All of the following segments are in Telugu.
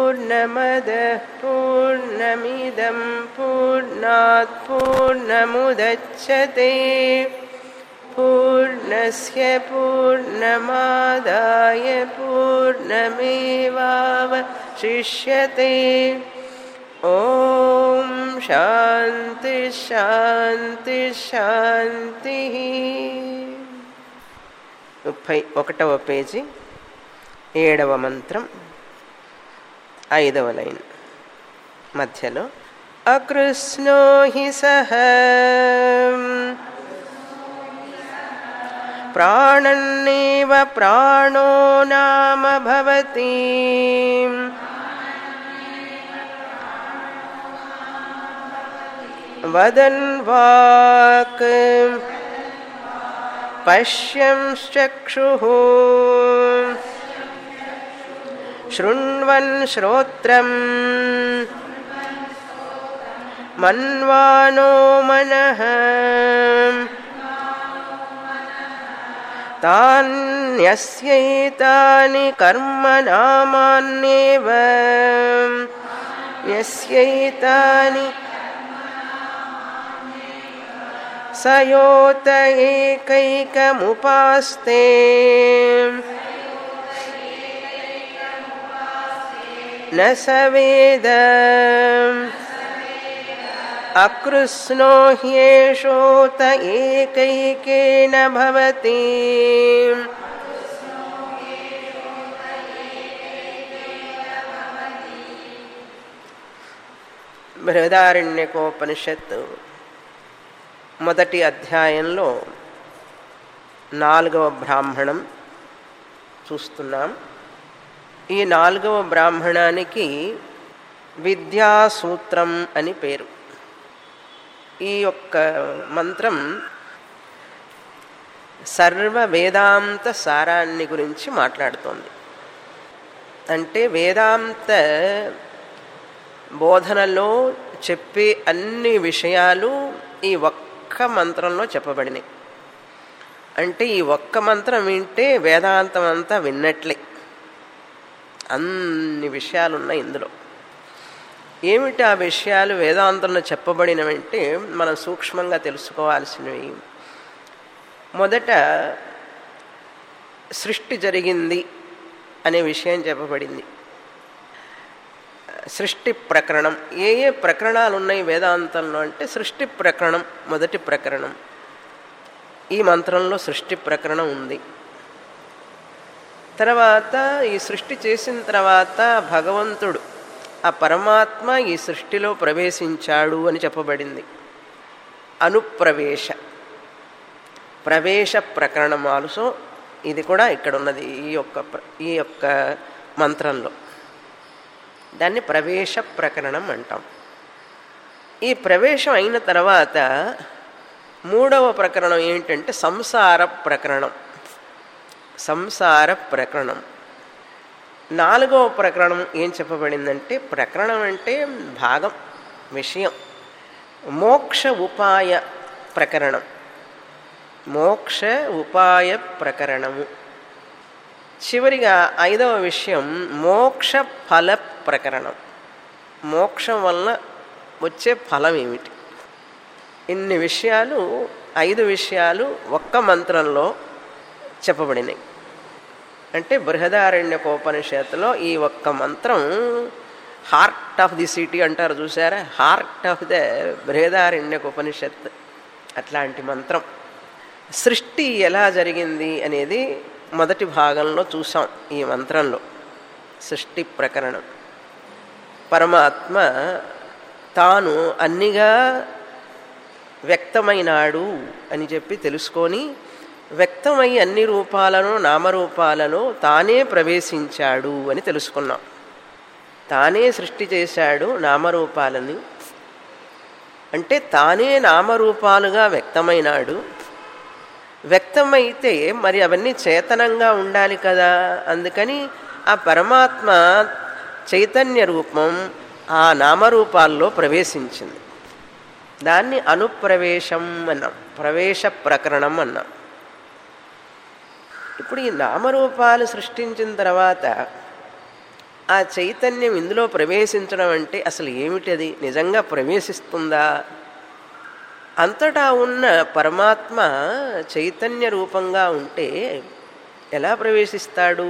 पूर्णमदः पूर्णमिदं पूर्णात् पूर्णमुदच्छते पूर्णस्य पूर्णमादाय पूर्णमेवावशिष्यते ॐ शान्ति శాంతి శాంతి ముప్పై ఒకటవ పేజీ ఏడవ మంత్రం ఐదవ లైన్ మధ్యలో అకృష్ణో హి సహ ప్రాణన్నేవ ప్రాణో నామ భవతి వదన్ వాక్ పశ్యంశ్చక్షుः శృण्वन् श्रोत्रम् मन्वानो मनः तान्यस्यैतानि कर्मनामान्येव यस्यैतानि स योत एकैकमुपास्ते न स वेद अकृष्णो ह्येषोत एकैकेन भवति బృహదారణ్యకోపనిషత్తు మొదటి అధ్యాయంలో నాలుగవ బ్రాహ్మణం చూస్తున్నాం ఈ నాలుగవ బ్రాహ్మణానికి విద్యాసూత్రం అని పేరు ఈ యొక్క మంత్రం సర్వ వేదాంత సారాన్ని గురించి మాట్లాడుతోంది అంటే వేదాంత బోధనలో చెప్పే అన్ని విషయాలు ఈ ఒక్క మంత్రంలో చెప్పబడినాయి అంటే ఈ ఒక్క మంత్రం వింటే వేదాంతం అంతా విన్నట్లే అన్ని విషయాలు ఉన్నాయి ఇందులో ఏమిటి ఆ విషయాలు వేదాంతంలో చెప్పబడినవంటే మనం సూక్ష్మంగా తెలుసుకోవాల్సినవి మొదట సృష్టి జరిగింది అనే విషయం చెప్పబడింది సృష్టి ప్రకరణం ఏ ఏ ప్రకరణాలు ఉన్నాయి వేదాంతంలో అంటే సృష్టి ప్రకరణం మొదటి ప్రకరణం ఈ మంత్రంలో సృష్టి ప్రకరణం ఉంది తర్వాత ఈ సృష్టి చేసిన తర్వాత భగవంతుడు ఆ పరమాత్మ ఈ సృష్టిలో ప్రవేశించాడు అని చెప్పబడింది అనుప్రవేశ ప్రవేశ ప్రకరణం ఆల్సో ఇది కూడా ఇక్కడ ఉన్నది ఈ యొక్క ఈ యొక్క మంత్రంలో దాన్ని ప్రవేశ ప్రకరణం అంటాం ఈ ప్రవేశం అయిన తర్వాత మూడవ ప్రకరణం ఏంటంటే సంసార ప్రకరణం సంసార ప్రకరణం నాలుగవ ప్రకరణం ఏం చెప్పబడిందంటే ప్రకరణం అంటే భాగం విషయం మోక్ష ఉపాయ ప్రకరణం మోక్ష ఉపాయ ప్రకరణము చివరిగా ఐదవ విషయం మోక్ష ఫల ప్రకరణం మోక్షం వలన వచ్చే ఫలం ఏమిటి ఇన్ని విషయాలు ఐదు విషయాలు ఒక్క మంత్రంలో చెప్పబడినాయి అంటే బృహదారణ్యకోపనిషత్తులో ఈ ఒక్క మంత్రం హార్ట్ ఆఫ్ ది సిటీ అంటారు చూసారా హార్ట్ ఆఫ్ ద బృహదారణ్యకోపనిషత్ అట్లాంటి మంత్రం సృష్టి ఎలా జరిగింది అనేది మొదటి భాగంలో చూసాం ఈ మంత్రంలో సృష్టి ప్రకరణం పరమాత్మ తాను అన్నిగా వ్యక్తమైనాడు అని చెప్పి తెలుసుకొని వ్యక్తమై అన్ని రూపాలను నామరూపాలను తానే ప్రవేశించాడు అని తెలుసుకున్నాం తానే సృష్టి చేశాడు నామరూపాలని అంటే తానే నామరూపాలుగా వ్యక్తమైనాడు వ్యక్తమైతే మరి అవన్నీ చేతనంగా ఉండాలి కదా అందుకని ఆ పరమాత్మ చైతన్య రూపం ఆ నామరూపాల్లో ప్రవేశించింది దాన్ని అనుప్రవేశం అన్నాం ప్రవేశ ప్రకరణం అన్నాం ఇప్పుడు ఈ నామరూపాలు సృష్టించిన తర్వాత ఆ చైతన్యం ఇందులో ప్రవేశించడం అంటే అసలు ఏమిటది నిజంగా ప్రవేశిస్తుందా అంతటా ఉన్న పరమాత్మ చైతన్య రూపంగా ఉంటే ఎలా ప్రవేశిస్తాడు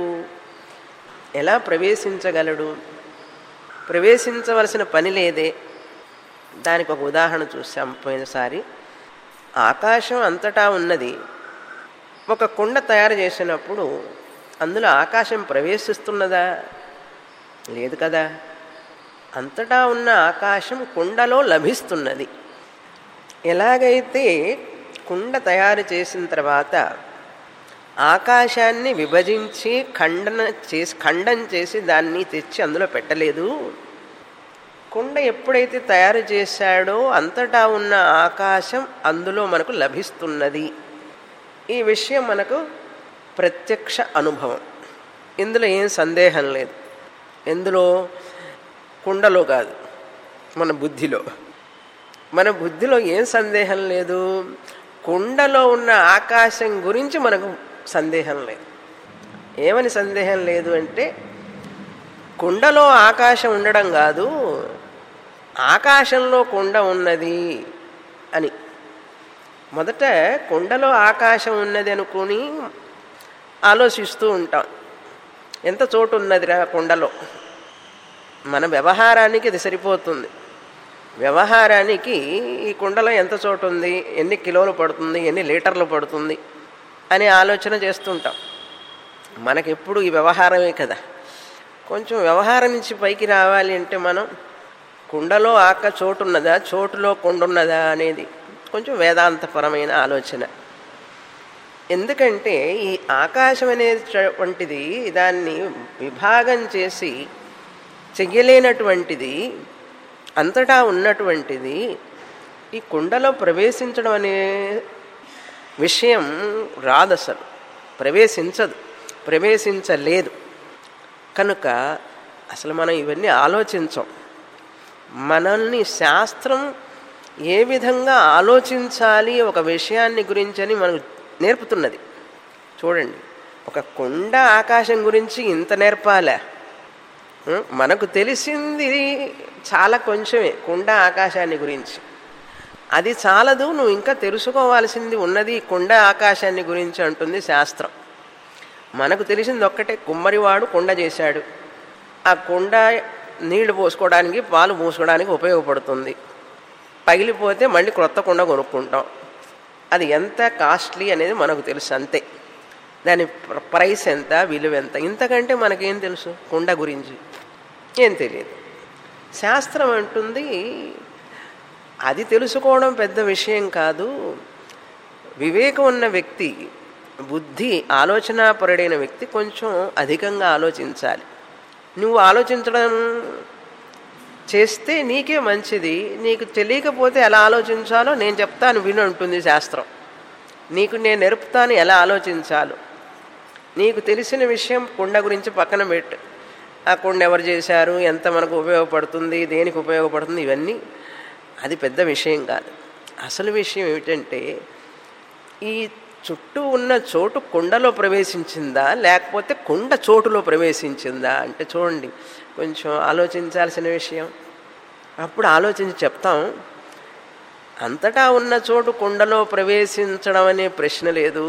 ఎలా ప్రవేశించగలడు ప్రవేశించవలసిన పని లేదే దానికి ఒక ఉదాహరణ చూసాం పోయినసారి ఆకాశం అంతటా ఉన్నది ఒక కుండ తయారు చేసినప్పుడు అందులో ఆకాశం ప్రవేశిస్తున్నదా లేదు కదా అంతటా ఉన్న ఆకాశం కుండలో లభిస్తున్నది ఎలాగైతే కుండ తయారు చేసిన తర్వాత ఆకాశాన్ని విభజించి ఖండన చేసి ఖండం చేసి దాన్ని తెచ్చి అందులో పెట్టలేదు కుండ ఎప్పుడైతే తయారు చేశాడో అంతటా ఉన్న ఆకాశం అందులో మనకు లభిస్తున్నది ఈ విషయం మనకు ప్రత్యక్ష అనుభవం ఇందులో ఏం సందేహం లేదు ఎందులో కుండలో కాదు మన బుద్ధిలో మన బుద్ధిలో ఏం సందేహం లేదు కుండలో ఉన్న ఆకాశం గురించి మనకు సందేహం లేదు ఏమని సందేహం లేదు అంటే కుండలో ఆకాశం ఉండడం కాదు ఆకాశంలో కుండ ఉన్నది అని మొదట కుండలో ఆకాశం ఉన్నది అనుకుని ఆలోచిస్తూ ఉంటాం ఎంత చోటు ఉన్నదిరా కుండలో మన వ్యవహారానికి ఇది సరిపోతుంది వ్యవహారానికి ఈ కుండలో ఎంత చోటు ఉంది ఎన్ని కిలోలు పడుతుంది ఎన్ని లీటర్లు పడుతుంది అని ఆలోచన చేస్తుంటాం మనకెప్పుడు ఈ వ్యవహారమే కదా కొంచెం వ్యవహారం నుంచి పైకి రావాలి అంటే మనం కుండలో ఆక చోటు ఉన్నదా చోటులో కుండ ఉన్నదా అనేది కొంచెం వేదాంతపరమైన ఆలోచన ఎందుకంటే ఈ ఆకాశం అనేటువంటిది దాన్ని విభాగం చేసి చెయ్యలేనటువంటిది అంతటా ఉన్నటువంటిది ఈ కుండలో ప్రవేశించడం అనే విషయం రాదు అసలు ప్రవేశించదు ప్రవేశించలేదు కనుక అసలు మనం ఇవన్నీ ఆలోచించం మనల్ని శాస్త్రం ఏ విధంగా ఆలోచించాలి ఒక విషయాన్ని గురించని మనకు నేర్పుతున్నది చూడండి ఒక కొండ ఆకాశం గురించి ఇంత నేర్పాలా ఉం? మనకు తెలిసింది చాలా కొంచెమే కొండ ఆకాశాన్ని గురించి అది చాలదు నువ్వు ఇంకా తెలుసుకోవాల్సింది ఉన్నది ఈ కొండ ఆకాశాన్ని గురించి అంటుంది శాస్త్రం మనకు తెలిసింది ఒక్కటే కుమ్మరివాడు కొండ చేశాడు ఆ కొండ నీళ్లు పోసుకోవడానికి పాలు పోసుకోవడానికి ఉపయోగపడుతుంది పగిలిపోతే మళ్ళీ క్రొత్త కుండ కొనుక్కుంటాం అది ఎంత కాస్ట్లీ అనేది మనకు తెలుసు అంతే దాని ప్ర- ప్రైస్ ఎంత విలువ ఎంత ఇంతకంటే మనకేం తెలుసు కుండ గురించి ఏం తెలియదు శాస్త్రం అంటుంది అది తెలుసుకోవడం పెద్ద విషయం కాదు వివేకం ఉన్న వ్యక్తి బుద్ధి ఆలోచనాపరుడైన వ్యక్తి కొంచెం అధికంగా ఆలోచించాలి నువ్వు ఆలోచించడం చేస్తే నీకే మంచిది నీకు తెలియకపోతే ఎలా ఆలోచించాలో నేను చెప్తాను విను అంటుంది శాస్త్రం నీకు నేను నేర్పుతాను ఎలా ఆలోచించాలో నీకు తెలిసిన విషయం కుండ గురించి పక్కన పెట్టు ఆ కుండ ఎవరు చేశారు ఎంత మనకు ఉపయోగపడుతుంది దేనికి ఉపయోగపడుతుంది ఇవన్నీ అది పెద్ద విషయం కాదు అసలు విషయం ఏమిటంటే ఈ చుట్టూ ఉన్న చోటు కుండలో ప్రవేశించిందా లేకపోతే కుండ చోటులో ప్రవేశించిందా అంటే చూడండి కొంచెం ఆలోచించాల్సిన విషయం అప్పుడు ఆలోచించి చెప్తాం అంతటా ఉన్న చోటు కుండలో ప్రవేశించడం అనే ప్రశ్న లేదు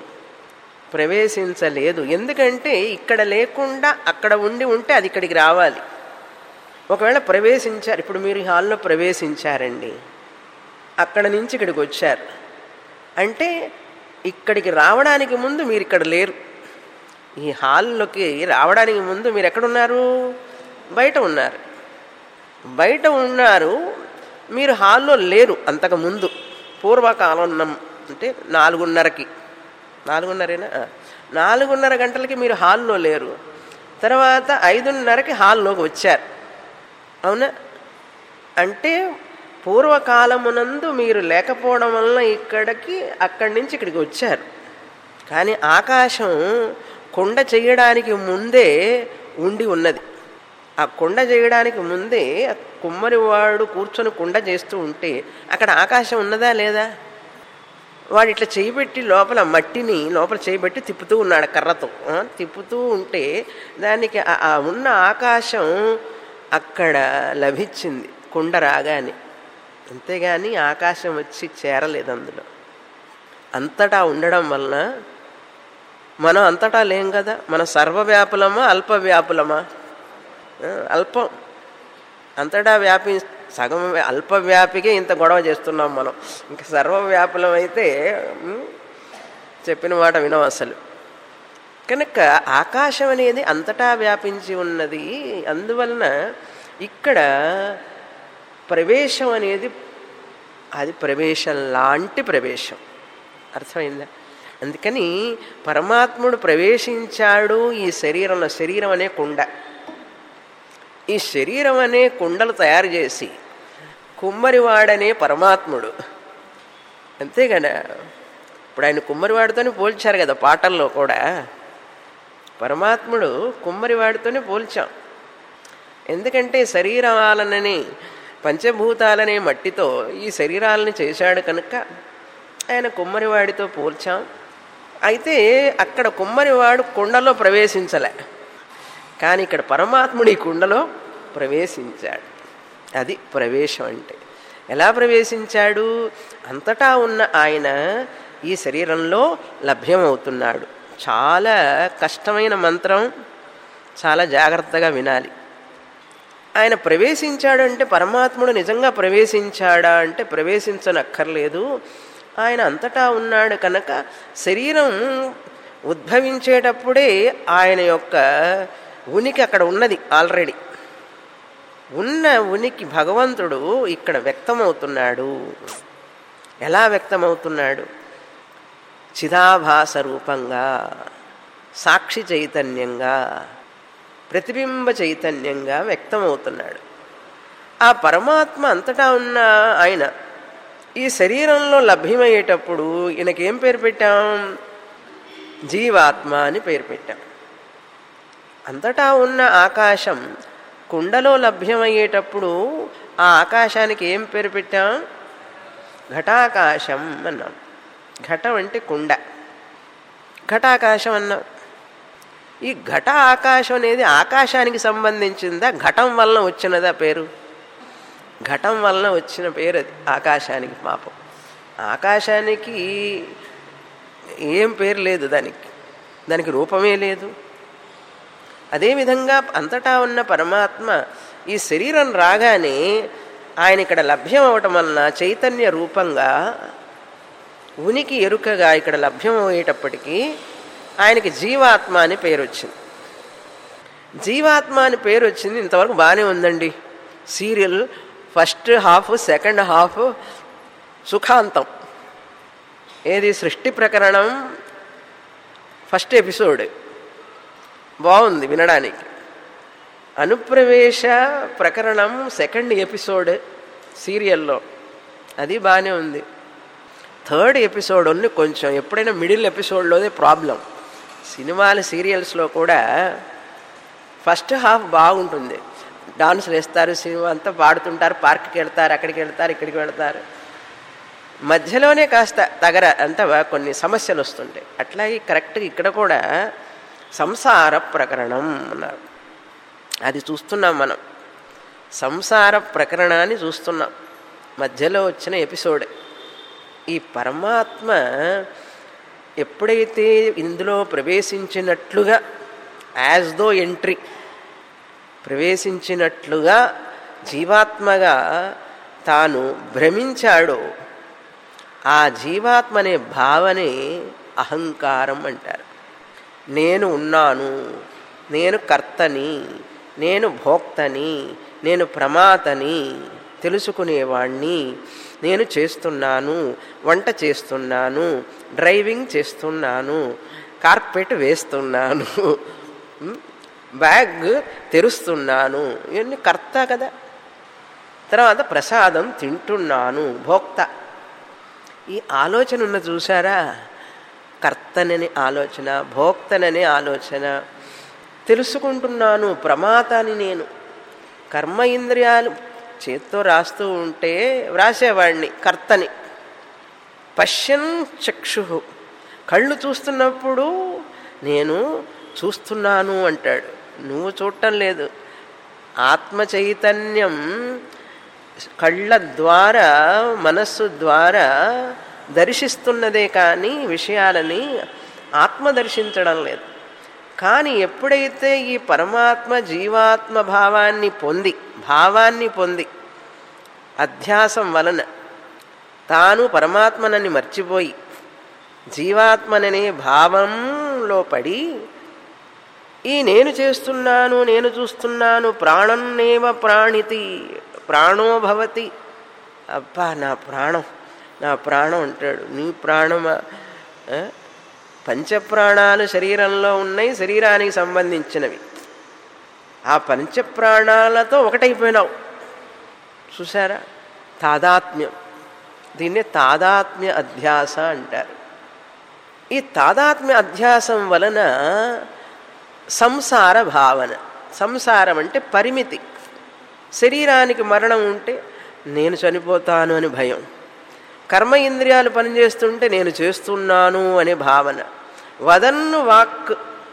ప్రవేశించలేదు ఎందుకంటే ఇక్కడ లేకుండా అక్కడ ఉండి ఉంటే అది ఇక్కడికి రావాలి ఒకవేళ ప్రవేశించారు ఇప్పుడు మీరు ఈ హాల్లో ప్రవేశించారండి అక్కడ నుంచి ఇక్కడికి వచ్చారు అంటే ఇక్కడికి రావడానికి ముందు మీరు ఇక్కడ లేరు ఈ హాల్లోకి రావడానికి ముందు మీరు ఎక్కడున్నారు బయట ఉన్నారు బయట ఉన్నారు మీరు హాల్లో లేరు అంతకు ముందు పూర్వకాలం నం- అంటే నాలుగున్నరకి నాలుగున్నరేనా ఆ. నాలుగున్నర గంటలకి మీరు హాల్లో లేరు తర్వాత ఐదున్నరకి హాల్లోకి వచ్చారు అవునా అంటే పూర్వకాలమునందు మీరు లేకపోవడం వలన ఇక్కడికి అక్కడి నుంచి ఇక్కడికి వచ్చారు కానీ ఆకాశం కొండ చేయడానికి ముందే ఉండి ఉన్నది ఆ కొండ చేయడానికి ముందే ఆ కుమ్మరివాడు కూర్చొని కుండ చేస్తూ ఉంటే అక్కడ ఆకాశం ఉన్నదా లేదా వాడు ఇట్లా చేయబెట్టి లోపల మట్టిని లోపల చేయబెట్టి తిప్పుతూ ఉన్నాడు కర్రతో ఆ, తిప్పుతూ ఉంటే దానికి ఆ- ఆ ఉన్న ఆకాశం అక్కడ లభించింది కుండ రాగానే అంతేగాని ఆకాశం వచ్చి చేరలేదు అందులో అంతటా ఉండడం వలన మనం అంతటా లేం కదా మనం సర్వవ్యాపులమా అల్పవ్యాపులమా ఆ, అల్పం అంతటా వ్యాపి సగం వ్య- అల్పవ్యాపికే ఇంత గొడవ చేస్తున్నాం మనం ఇంకా సర్వవ్యాపులం అయితే ఉమ్, చెప్పిన మాట వినం అసలు కనుక ఆకాశం అనేది అంతటా వ్యాపించి ఉన్నది అందువలన ఇక్కడ ప్రవేశం అనేది అది ప్రవేశం లాంటి ప్రవేశం అర్థమైందా అందుకని పరమాత్ముడు ప్రవేశించాడు ఈ శరీరంలో శరీరం అనే కుండ ఈ శరీరం అనే కుండలు తయారు చేసి కుమ్మరివాడనే పరమాత్ముడు అంతే కదా ఇప్పుడు ఆయన కుమ్మరివాడితోనే పోల్చారు కదా పాటల్లో కూడా పరమాత్ముడు కుమ్మరివాడితోనే పోల్చాం ఎందుకంటే శరీరాలనని పంచభూతాలనే మట్టితో ఈ శరీరాలని చేశాడు కనుక ఆయన కుమ్మరివాడితో పోల్చాం అయితే అక్కడ కుమ్మరివాడు కుండలో ప్రవేశించలే కానీ ఇక్కడ పరమాత్ముడు ఈ కుండలో ప్రవేశించాడు అది ప్రవేశం అంటే ఎలా ప్రవేశించాడు అంతటా ఉన్న ఆయన ఈ శరీరంలో లభ్యమవుతున్నాడు చాలా కష్టమైన మంత్రం చాలా జాగ్రత్తగా వినాలి ఆయన ప్రవేశించాడు అంటే పరమాత్ముడు నిజంగా ప్రవేశించాడా అంటే ప్రవేశించనక్కర్లేదు ఆయన అంతటా ఉన్నాడు కనుక శరీరం ఉద్భవించేటప్పుడే ఆయన యొక్క ఉనికి అక్కడ ఉన్నది ఆల్రెడీ ఉన్న ఉనికి భగవంతుడు ఇక్కడ వ్యక్తమవుతున్నాడు ఎలా వ్యక్తమవుతున్నాడు చిదాభాస రూపంగా సాక్షి చైతన్యంగా ప్రతిబింబ చైతన్యంగా వ్యక్తమవుతున్నాడు ఆ పరమాత్మ అంతటా ఉన్న ఆయన ఈ శరీరంలో లభ్యమయ్యేటప్పుడు ఈయనకేం పేరు పెట్టాం జీవాత్మ అని పేరు పెట్టాం అంతటా ఉన్న ఆకాశం కుండలో లభ్యమయ్యేటప్పుడు ఆ ఆకాశానికి ఏం పేరు పెట్టాం ఘటాకాశం అన్నాం ఘటం అంటే కుండ ఘటాకాశం అన్నాం ఈ ఘట ఆకాశం అనేది ఆకాశానికి సంబంధించిందా ఘటం వలన వచ్చినదా పేరు ఘటం వలన వచ్చిన పేరు అది ఆకాశానికి పాపం ఆకాశానికి ఏం పేరు లేదు దానికి దానికి రూపమే లేదు అదేవిధంగా అంతటా ఉన్న పరమాత్మ ఈ శరీరం రాగానే ఆయన ఇక్కడ లభ్యం అవటం వలన చైతన్య రూపంగా ఉనికి ఎరుకగా ఇక్కడ లభ్యం అయ్యేటప్పటికీ ఆయనకి జీవాత్మ అని పేరు వచ్చింది జీవాత్మ అని పేరు వచ్చింది ఇంతవరకు బాగానే ఉందండి serial first half second half సుఖాంతం ఏది సృష్టి ప్రకరణం ఫస్ట్ ఎపిసోడ్ బాగుంది వినడానికి అనుప్రవేశ ప్రకరణం సెకండ్ ఎపిసోడ్ సీరియల్లో అది బాగానే ఉంది థర్డ్ ఎపిసోడ్ ఉంది కొంచెం ఎప్పుడైనా మిడిల్ ఎపిసోడ్లోనే ప్రాబ్లం సినిమాలు సీరియల్స్లో కూడా ఫస్ట్ హాఫ్ బాగుంటుంది డాన్సులు వేస్తారు సినిమా అంతా పాడుతుంటారు పార్క్కి వెళ్తారు అక్కడికి వెళ్తారు ఇక్కడికి వెళ్తారు మధ్యలోనే కాస్త తగర అంతా కొన్ని సమస్యలు వస్తుంటాయి అట్లాగే కరెక్ట్గా ఇక్కడ కూడా సంసార ప్రకరణం అన్నారు అది చూస్తున్నాం మనం సంసార ప్రకరణాన్ని చూస్తున్నాం మధ్యలో వచ్చిన ఎపిసోడ్ ఈ పరమాత్మ ఎప్పుడైతే ఇందులో ప్రవేశించినట్లుగా యాజ్ దో ఎంట్రీ ప్రవేశించినట్లుగా జీవాత్మగా తాను భ్రమించాడో ఆ జీవాత్మ అనే భావనే అహంకారం అంటారు నేను ఉన్నాను నేను కర్తని నేను భోక్తని నేను ప్రమాతని తెలుసుకునేవాణ్ణి నేను చేస్తున్నాను వంట చేస్తున్నాను డ్రైవింగ్ చేస్తున్నాను కార్పెట్ వేస్తున్నాను బ్యాగ్ తెరుస్తున్నాను ఇవన్నీ కర్త కదా తర్వాత ప్రసాదం తింటున్నాను భోక్త ఈ ఆలోచన ఉన్న చూసారా కర్తనని ఆలోచన భోక్తననే ఆలోచన తెలుసుకుంటున్నాను ప్రమాతాన్ని నేను కర్మ ఇంద్రియాలు చేత్తో రాస్తూ ఉంటే వ్రాసేవాడిని కర్తని పశ్యన్ చక్షు కళ్ళు చూస్తున్నప్పుడు నేను చూస్తున్నాను అంటాడు నువ్వు చూడటం లేదు ఆత్మ చైతన్యం కళ్ళ ద్వారా మనస్సు ద్వారా దర్శిస్తున్నదే కానీ విషయాలని ఆత్మ దర్శించడం లేదు కానీ ఎప్పుడైతే ఈ పరమాత్మ జీవాత్మ భావాన్ని పొంది భావాన్ని పొంది అధ్యాసం వలన తాను పరమాత్మనని మర్చిపోయి జీవాత్మననే భావంలో పడి ఈ నేను చేస్తున్నాను నేను చూస్తున్నాను ప్రాణన్నేవ ప్రాణితి ప్రాణో భవతి అబ్బా నా ప్రాణం నా ప్రాణం అంటాడు నీ ప్రాణమా ఆ? పంచప్రాణాలు శరీరంలో ఉన్నాయి శరీరానికి సంబంధించినవి ఆ పంచప్రాణాలతో ఒకటైపోయినావు చూసారా తాదాత్మ్యం దీన్నే తాదాత్మ్య అధ్యాస అంటారు ఈ తాదాత్మ్య అధ్యాసం వలన సంసార భావన సంసారం అంటే పరిమితి శరీరానికి మరణం ఉంటే నేను చనిపోతాను అని భయం కర్మ ఇంద్రియాలు పనిచేస్తుంటే నేను చేస్తున్నాను అనే భావన వదన్ను వాక్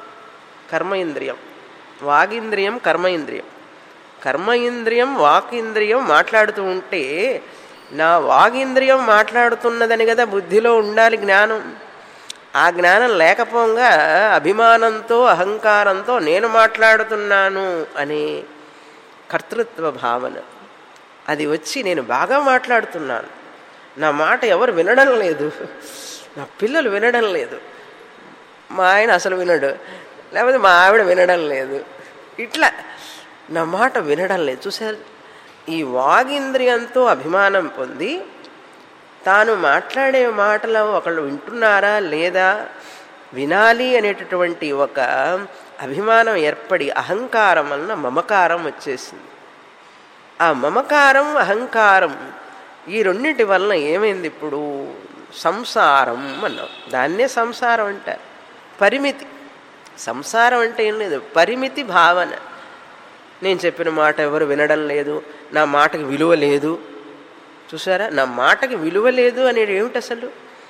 కర్మ ఇంద్రియం వాగింద్రియం కర్మ ఇంద్రియం కర్మ ఇంద్రియం వాక్ ఇంద్రియం మాట్లాడుతూ ఉంటే నా వాగింద్రియం మాట్లాడుతున్నదని కదా బుద్ధిలో ఉండాలి జ్ఞానం ఆ జ్ఞానం లేకపోగా అభిమానంతో అహంకారంతో నేను మాట్లాడుతున్నాను అనే కర్తృత్వ భావన అది వచ్చి నేను బాగా మాట్లాడుతున్నాను నా మాట ఎవరు వినడం లేదు నా పిల్లలు వినడం లేదు మా ఆయన అసలు వినడు లేకపోతే మా ఆవిడ వినడం లేదు ఇట్లా నా మాట వినడం లేదు చూసారు ఈ వాగింద్రియంతో అభిమానం పొంది తాను మాట్లాడే మాటలు ఒకళ్ళు వింటున్నారా లేదా వినాలి అనేటటువంటి ఒక అభిమానం ఏర్పడి అహంకారం వలన మమకారం వచ్చేసింది ఆ మమకారం అహంకారం ఈ రెండింటి వలన ఏమైంది ఇప్పుడు సంసారం అన్నాం దాన్నే సంసారం అంటారు పరిమితి సంసారం అంటే ఏం లేదు పరిమితి భావన నేను చెప్పిన మాట ఎవరు వినడం లేదు నా మాటకి విలువ లేదు చూసారా నా మాటకి విలువ లేదు అనేది ఏమిటి అసలు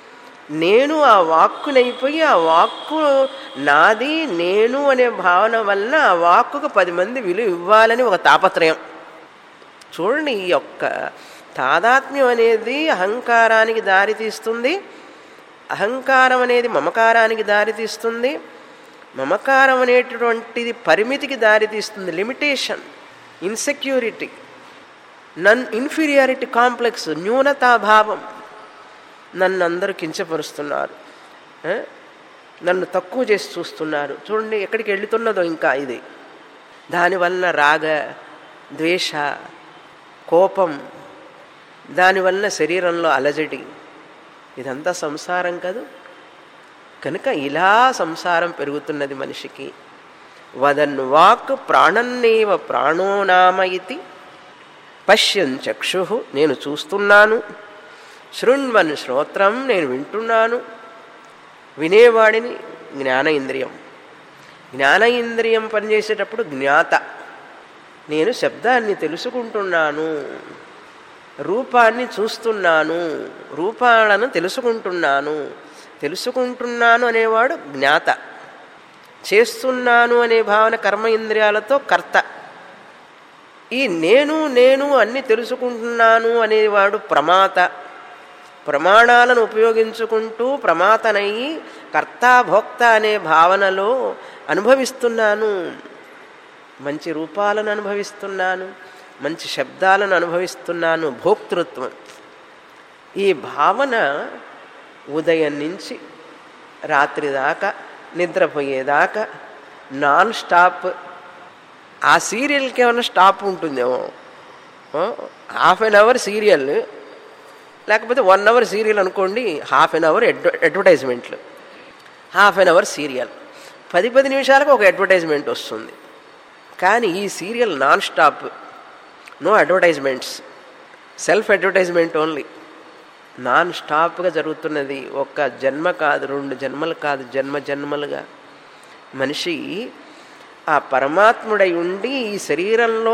నేను ఆ వాక్కునైపోయి ఆ వాక్కు నాది నేను అనే భావన వలన ఆ వాక్కుకు పది మంది విలువ ఇవ్వాలని ఒక తాపత్రయం చూడండి ఈ యొక్క తాదాత్మ్యం అనేది అహంకారానికి దారితీస్తుంది అహంకారం అనేది మమకారానికి దారితీస్తుంది మమకారం అనేటటువంటిది పరిమితికి దారితీస్తుంది లిమిటేషన్ ఇన్సెక్యూరిటీ నన్ ఇన్ఫీరియారిటీ కాంప్లెక్స్ న్యూనతాభావం నన్ను అందరూ కించపరుస్తున్నారు ఆ? నన్ను తక్కువ చేసి చూస్తున్నారు చూడండి ఎక్కడికి వెళుతున్నదో ఇంకా ఇది దానివల్ల రాగ ద్వేష కోపం దానివల్ల శరీరంలో అలజడి ఇదంతా సంసారం కదూ కనుక ఇలా సంసారం పెరుగుతున్నది మనిషికి వదన్ వాక్ ప్రాణన్నేవ ప్రాణోనామ ఇది పశ్యన్ చక్షు నేను చూస్తున్నాను శృణ్వన్ శ్రోత్రం నేను వింటున్నాను వినేవాడిని జ్ఞాన ఇంద్రియం జ్ఞాన ఇంద్రియం పనిచేసేటప్పుడు జ్ఞాత నేను శబ్దాన్ని తెలుసుకుంటున్నాను రూపాన్ని చూస్తున్నాను రూపాలను తెలుసుకుంటున్నాను తెలుసుకుంటున్నాను అనేవాడు జ్ఞాత చేస్తున్నాను అనే భావన కర్మ ఇంద్రియాలతో కర్త ఈ నేను నేను అన్ని తెలుసుకుంటున్నాను అనేవాడు ప్రమాత ప్రమాణాలను ఉపయోగించుకుంటూ ప్రమాతనయ్యి కర్త భోక్త అనే భావనలో అనుభవిస్తున్నాను మంచి రూపాలను అనుభవిస్తున్నాను మంచి శబ్దాలను అనుభవిస్తున్నాను భోక్తృత్వం ఈ భావన ఉదయం నుంచి రాత్రి దాకా నిద్రపోయేదాకా నాన్ స్టాప్ ఆ సీరియల్కి ఏమైనా స్టాప్ ఉంటుందేమో హాఫ్ అన్ అవర్ సీరియల్ లేకపోతే వన్ అవర్ సీరియల్ అనుకోండి హాఫ్ అన్ అవర్ అడ్వర్టైజ్మెంట్లు హాఫ్ అన్ అవర్ సీరియల్ పది పది నిమిషాలకు ఒక అడ్వర్టైజ్మెంట్ వస్తుంది కానీ ఈ serial non stop no advertisements self advertisement only non స్టాప్గా జరుగుతున్నది ఒక్క జన్మ కాదు రెండు జన్మలు కాదు జన్మ జన్మలుగా మనిషి ఆ పరమాత్ముడై ఉండి ఈ శరీరంలో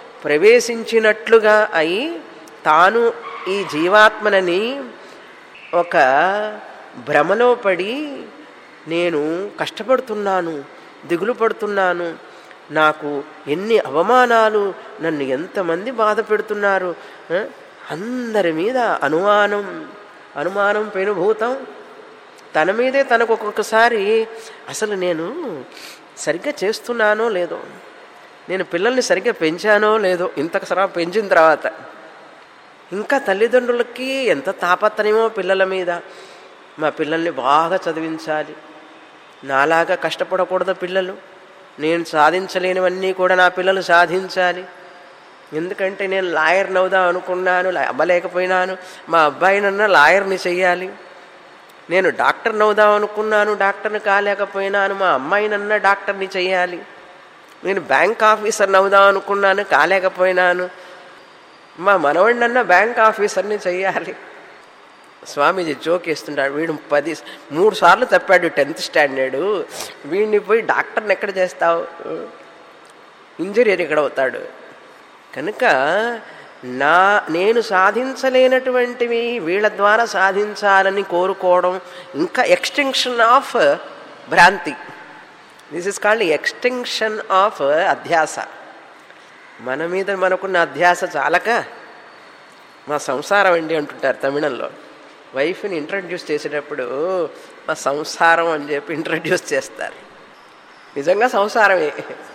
ప్రవేశించినట్లుగా అయి తాను ఈ జీవాత్మనని ఒక భ్రమలో పడి నేను కష్టపడుతున్నాను దిగులు పడుతున్నాను నాకు ఎన్ని అవమానాలు నన్ను ఎంతమంది బాధ పెడుతున్నారు ఆ? అందరి మీద అనుమానం అనుమానం పెనుభూతం తన మీదే తనకు ఒక్కొక్కసారి అసలు నేను సరిగ్గా చేస్తున్నానో లేదో నేను పిల్లల్ని సరిగ్గా పెంచానో లేదో ఇంతకసరా పెంచిన తర్వాత ఇంకా తల్లిదండ్రులకి ఎంత తాపత్రయమో పిల్లల మీద మా పిల్లల్ని బాగా చదివించాలి నాలాగా కష్టపడకూడదు పిల్లలు నేను సాధించలేనివన్నీ కూడా నా పిల్లలు సాధించాలి ఎందుకంటే నేను లాయర్ని అవుదాం అనుకున్నాను లా- అవ్వలేకపోయినాను మా అబ్బాయినన్నా లాయర్ని చెయ్యాలి నేను డాక్టర్ని అవుదాం అనుకున్నాను డాక్టర్ని కాలేకపోయినాను మా అమ్మాయినన్నా డాక్టర్ని చెయ్యాలి నేను బ్యాంక్ ఆఫీసర్ని అవుదాం అనుకున్నాను కాలేకపోయినాను మా మనవడినన్నా బ్యాంక్ ఆఫీసర్ని చెయ్యాలి స్వామీజీ జోక్ వేస్తుంటాడు వీడు పది మూడు సార్లు తప్పాడు టెన్త్ స్టాండర్డు వీడిని పోయి డాక్టర్ని ఎక్కడ చేస్తావు ఇంజనీర్ ఇక్కడ అవుతాడు కనుక నా నేను సాధించలేనటువంటివి వీళ్ళ ద్వారా సాధించాలని కోరుకోవడం ఇంకా ఎక్స్టెన్షన్ ఆఫ్ భ్రాంతి this is called extension of అధ్యాస మన మీద మనకున్న అధ్యాస చాలక మా సంసారం అండి అంటుంటారు తమిళంలో వైఫ్ని ఇంట్రడ్యూస్ చేసేటప్పుడు మా సంసారం అని చెప్పి ఇంట్రడ్యూస్ చేస్తారు నిజంగా సంసారమే